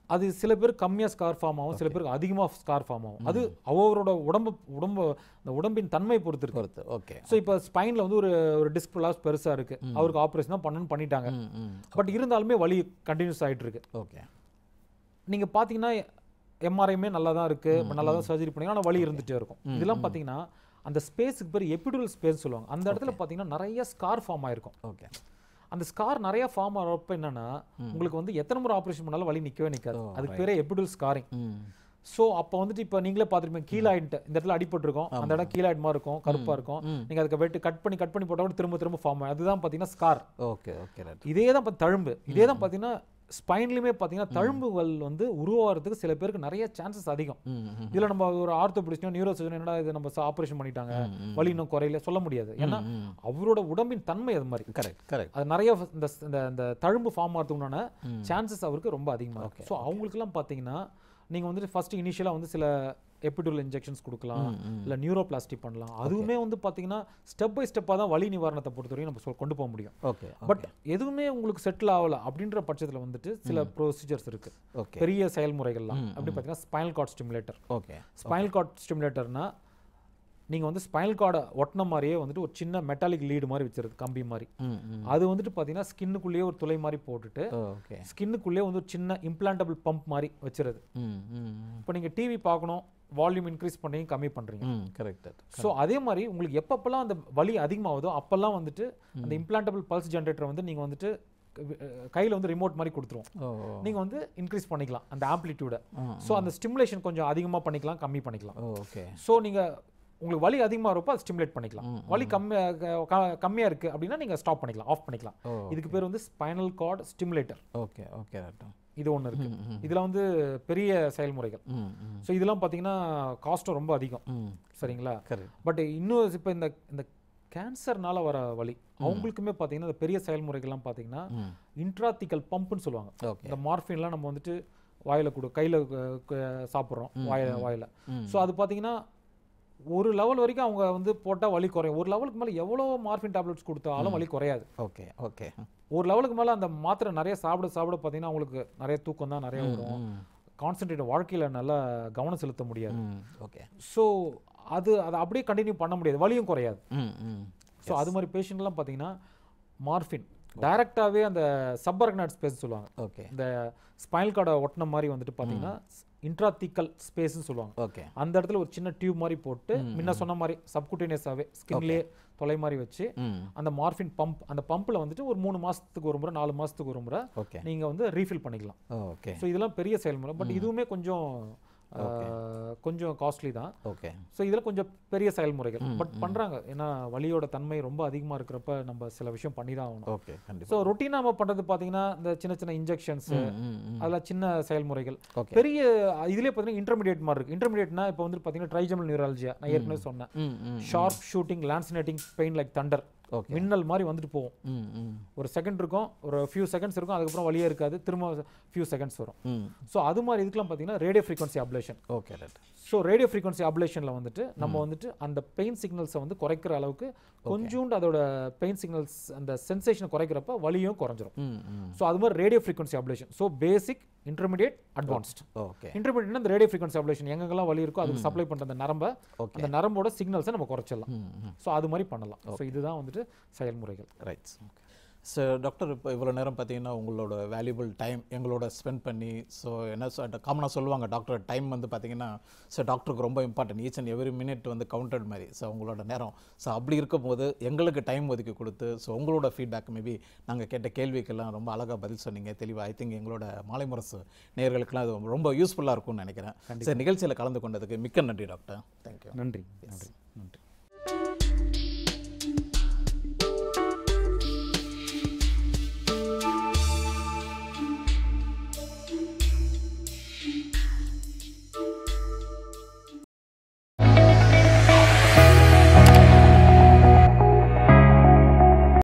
அது சில பேர் கம்மியாக ஸ்கார் ஃபார்ம் ஆகும் சில பேருக்கு அதிகமாக ஸ்கார் ஃபார்ம் ஆகும் அது அவரோட உடம்பு உடம்பு அந்த உடம்பின் தன்மை பொறுத்து இருக்கு பொறுத்து ஓகே ஸோ இப்போ ஸ்பைனில் வந்து ஒரு ஒரு டிஸ்க் லாஸ் பெருசாக இருக்கு அவருக்கு ஆப்ரேஷன் தான் பண்ணணும்னு பண்ணிட்டாங்க ம் ம் பட் இருந்தாலுமே வலி கண்டினியூஸ் ஆயிட்டு இருக்கு ஓகே நீங்கள் பார்த்தீங்கன்னா எம்ஆர்ஐமே நல்லா தான் இருக்கு நல்லா தான் சர்ஜரி பண்ணி ஆனால் வலி இருந்துகிட்டே இருக்கும் இதெல்லாம் பார்த்தீங்கன்னா அந்த ஸ்பேஸுக்கு பேர் எபிடுரல் ஸ்பேஸ் சொல்லுவாங்க அந்த இடத்துல பார்த்தீங்கன்னா நிறைய ஸ்கார் ஃபார்ம் ஆயிருக்கும் ஓகே அந்த ஸ்கார் நிறைய ஃபார்ம் ஆகிறப்ப என்னன்னா உங்களுக்கு வந்து எத்தனை முறை ஆப்ரேஷன் பண்ணாலும் வலி நிற்கவே நிற்காது அதுக்கு பேரே எபிடுல் ஸ்காரிங் ம் ஸோ அப்போ வந்துட்டு இப்போ நீங்களே பார்த்துருப்பீங்க கீழாயிட்டு இந்த இடத்துல அடிபட்டிருக்கும் அந்த இடம் கீழாயிட் மாதிரி இருக்கும் கருப்பாக இருக்கும் நீங்கள் அதுக்கு வெட்டு கட் பண்ணி கட் பண்ணி போட்டால் கூட திரும்ப திரும்ப ஃபார்ம் ஆகும் அதுதான் பார்த்தீங்கன்னா ஸ்கார் ஓகே ஓகே ரைட் இதே தான் இப்போ தழும்பு இதே தான் பார்த்தீங்கன்னா ஸ்பைன்லையுமே பார்த்தீங்கன்னா தழும்புகள் வந்து உருவாகிறதுக்கு சில பேருக்கு நிறைய சான்சஸ் அதிகம் ம் ம் இதில் நம்ம ஒரு ஆர்த்தோபிடிஸ்டோ நியூரோ சர்ஜன் என்னடா இது நம்ம ஆப்ரேஷன் பண்ணிட்டாங்க வலி இன்னும் குறையில சொல்ல முடியாது ஏன்னா அவரோட உடம்பின் தன்மை அது மாதிரி கரெக்ட் கரெக்ட் அது நிறைய இந்த இந்த இந்த தழும்பு ஃபார்ம் ஆகிறதுக்கு உண்டான சான்சஸ் அவருக்கு ரொம்ப அதிகமாக இருக்கு ஸோ அவங்களுக்குலாம் பார்த்தீங்கன்னா நீங்கள் வந்துட்டு ஃபர்ஸ்ட் இனிஷியலாக வந்து சில எபிடுரல் இன்ஜெக்ஷன்ஸ் கொடுக்கலாம் இல்லை நியூரோபிளாஸ்டி பண்ணலாம் அதுவுமே வந்து பார்த்தீங்கன்னா ஸ்டெப் பை ஸ்டெப்பாக தான் வலி நிவாரணத்தை பொறுத்தவரைக்கும் நம்ம சொல் கொண்டு போக முடியும் ஓகே பட் எதுவுமே உங்களுக்கு செட்டில் ஆகல அப்படின்ற பட்சத்தில் வந்துட்டு சில ப்ரொசீஜர்ஸ் இருக்கு ஓகே பெரிய செயல்முறைகள்லாம் அப்படி பார்த்தீங்கன்னா spinal cord stimulator okay spinal cord ஸ்டிமுலேட்டர்னா நீங்கள் வந்து ஸ்பைனல் கார்டை ஒட்டின மாதிரியே வந்துட்டு ஒரு சின்ன மெட்டாலிக் லீடு மாதிரி வச்சிருது கம்பி மாதிரி ம் ம் அது வந்துட்டு பார்த்தீங்கன்னா ஸ்கின்னுக்குள்ளேயே ஒரு துளை மாதிரி போட்டுட்டு ஓகே ஸ்கின்னுக்குள்ளேயே வந்து ஒரு சின்ன இம்ப்ளான்டபிள் பம்ப் மாதிரி வச்சிருது ம் ம் இப்போ நீங்கள் டிவி பார்க்கணும் வால்யூம் இன்க்ரீஸ் பண்ணி கம்மி பண்ணுறீங்க ம் கரெக்ட் ஸோ அதே மாதிரி உங்களுக்கு எப்பப்பெல்லாம் அந்த வலி அதிகமாகுதோ அப்போல்லாம் வந்துட்டு அந்த இம்ப்ளான்டபிள் பல்ஸ் ஜென்ரேட்டரை வந்து நீங்கள் வந்துட்டு கையில் வந்து ரிமோட் மாதிரி கொடுத்துருவோம் ஓ நீங்கள் வந்து இன்க்ரீஸ் பண்ணிக்கலாம் அந்த ஆம்ப்ளிடியூடை ஆ, ஸோ அந்த ஸ்டிமுலேஷன் கொஞ்சம் அதிகமாக பண்ணிக்கலாம் கம்மி பண்ணிக்கலாம் ஓகே ஸோ நீங்கள் உங்களுக்கு வலி அதிகமாக இருப்போ அது ஸ்டிமுலேட் பண்ணிக்கலாம் வலி கம்மியாக கம்மியாக இருக்குது அப்படின்னா நீங்கள் ஸ்டாப் பண்ணிக்கலாம் ஆஃப் பண்ணிக்கலாம் ஓ இதுக்கு பேர் வந்து spinal cord stimulator okay okay right இது ஒன்று இருக்கு இதில் வந்து பெரிய செயல்முறைகள் ம் ம் ஸோ இதெல்லாம் பார்த்தீங்கன்னா காஸ்ட்டும் ரொம்ப அதிகம் ம் சரிங்களா கரெக்ட் பட் இன்னும் இப்போ இந்த இந்த கேன்சர்னால வர வலி அவங்களுக்குமே பார்த்தீங்கன்னா இந்த பெரிய செயல்முறைகள்லாம் பார்த்தீங்கன்னா ம் இன்ட்ராத்திக்கல் பம்ப்னு சொல்லுவாங்க ஓகே இந்த மார்ஃபின்லாம் நம்ம வந்துட்டு வாயில கொடு கையில் சாப்பிட்றோம் வாயில வாயில ஸோ அது பார்த்தீங்கன்னா ஒரு லெவல் வரைக்கும் அவங்க வந்து போட்டால் வலி குறையும் ஒரு லெவலுக்கு மேலே எவ்வளோ மார்ஃபின் டேப்லெட்ஸ் கொடுத்தாலும் வலி குறையாது ஓகே ஓகே ஒரு லெவலுக்கு மேலே அந்த மாத்திரை நிறைய சாப்பிட சாப்பிட பார்த்தீங்கன்னா அவங்களுக்கு நிறைய தூக்கம் தான் நிறைய வரும் ம் கான்சென்ட்ரேட் வாழ்க்கையில் நல்லா கவனம் செலுத்த முடியாது ம் ஓகே ஸோ அது அதை அப்படியே கண்டினியூ பண்ண முடியாது வலியும் குறையாது ம் ம் ஸோ அது மாதிரி பேஷண்ட்லாம் பார்த்தீங்கன்னா மார்ஃபின் டைரெக்டாகவே அந்த சப்பர்கனாட் ஸ்பேஸ் சொல்லுவாங்க ஓகே இந்த ஸ்பைனல் கார்டை ஒட்டின மாதிரி வந்துட்டு பார்த்தீங்கன்னா இன்ட்ராத்திக்கல் ஸ்பேஸ்னு சொல்லுவாங்க ஓகே அந்த இடத்துல ஒரு சின்ன டியூப் மாதிரி போட்டு முன்ன சொன்ன மாதிரி சப்குட்டேனியஸாகவே ஸ்கின்லேயே தொலை மாதிரி வச்சு ம் அந்த மார்ஃபின் பம்ப் அந்த பம்பில் வந்துட்டு ஒரு மூணு மாதத்துக்கு ஒரு முறை நாலு மாதத்துக்கு ஒரு முறை ஓகே நீங்கள் வந்து ரீஃபில் பண்ணிக்கலாம் ஓகே ஸோ இதெல்லாம் பெரிய செயல்முறை பட் இதுவுமே கொஞ்சம் ஆஹ், கொஞ்சம் காஸ்ட்லி தான் ஓகே ஸோ இதில் கொஞ்சம் பெரிய செயல்முறைகள் பட் பண்ணுறாங்க ஏன்னா வலியோட தன்மை ரொம்ப அதிகமாக இருக்கிறப்ப நம்ம சில விஷயம் பண்ணி தான் ஆகணும் ஓகே கண்டிப்பாக ஸோ ரொட்டீனாக நம்ம பண்ணுறது பார்த்தீங்கன்னா இந்த சின்ன சின்ன இன்ஜெக்ஷன்ஸ் ம் ம் அதெல்லாம் சின்ன செயல்முறைகள் ஓகே பெரிய இதுலேயே பார்த்தீங்கன்னா இன்டர்மீடியட் மாதிரி இருக்கு இன்டர்மீடியட்னா இப்போ வந்து பார்த்தீங்கன்னா ட்ரைஜமல் நியூராலஜியா நான் ஏற்கனவே சொன்னேன் ம் ம் sharp shooting lancinating pain like thunder okay மின்னல் மாதிரி வந்துட்டு போகும் ம் ம் ஒரு செகண்ட் இருக்கும் ஒரு ஃபியூ செகண்ட்ஸ் இருக்கும் அதுக்கப்புறம் வழியே இருக்காது திரும்ப ஃபியூ செகண்ட்ஸ் வரும் ம் ஸோ அது மாதிரி இதுக்கெல்லாம் பார்த்தீங்கன்னா radio frequency ablation okay right so radio frequency அப்லேஷனில் வந்துட்டு நம்ம வந்துட்டு அந்த பெயின் சிக்னல்ஸை வந்து குறைக்கிற அளவுக்கு கொஞ்சோண்டு அதோட பெயின் சிக்னல்ஸ் அந்த சென்சேஷனை குறைக்கிறப்ப வலியும் குறைஞ்சிரும் ம் ம் ஸோ அது மாதிரி radio frequency ablation so basic intermediate advanced okay இன்டர்மீடியட்னா இந்த ரேடியோ ஃப்ரீக்வன்சி அப்லேஷன் எங்கெங்கெல்லாம் வலி இருக்கோ அதுக்கு சப்ளை பண்ணுற அந்த நரம்பை ஓகே அந்த நரம்போட சிக்னல்ஸை நம்ம குறைச்சிடலாம் ம் ம் ஸோ அது மாதிரி பண்ணலாம் ஸோ இதுதான் வந்துட்டு செயல்முறைகள் ரைட் ஓகே ஸோ டாக்டர் இப்போ இவ்வளோ நேரம் பார்த்தீங்கன்னா உங்களோட வேல்யூபிள் டைம் எங்களோட ஸ்பெண்ட் பண்ணி ஸோ என்ன காமனாக சொல்லுவாங்க டாக்டர் டைம் வந்து பார்த்தீங்கன்னா ஸோ டாக்டருக்கு ரொம்ப important each and every minute வந்து கவுண்டட் மாதிரி ஸோ உங்களோட நேரம் ஸோ அப்படி இருக்கும்போது எங்களுக்கு டைம் ஒதுக்கி கொடுத்து ஸோ உங்களோட ஃபீட்பேக் மேபி நாங்கள் கேட்ட கேள்விக்கெல்லாம் ரொம்ப அழகாக பதில் சொன்னீங்க தெளிவாக ஐ திங்க் எங்களோட மாலை முரசு நேயர்களுக்கெல்லாம் அது ரொம்ப யூஸ்ஃபுல்லாக இருக்கும்னு நினைக்கிறேன் சார் நிகழ்ச்சியில் கலந்து கொண்டதுக்கு மிக்க நன்றி டாக்டர் தேங்க்யூ நன்றி நன்றி நன்றி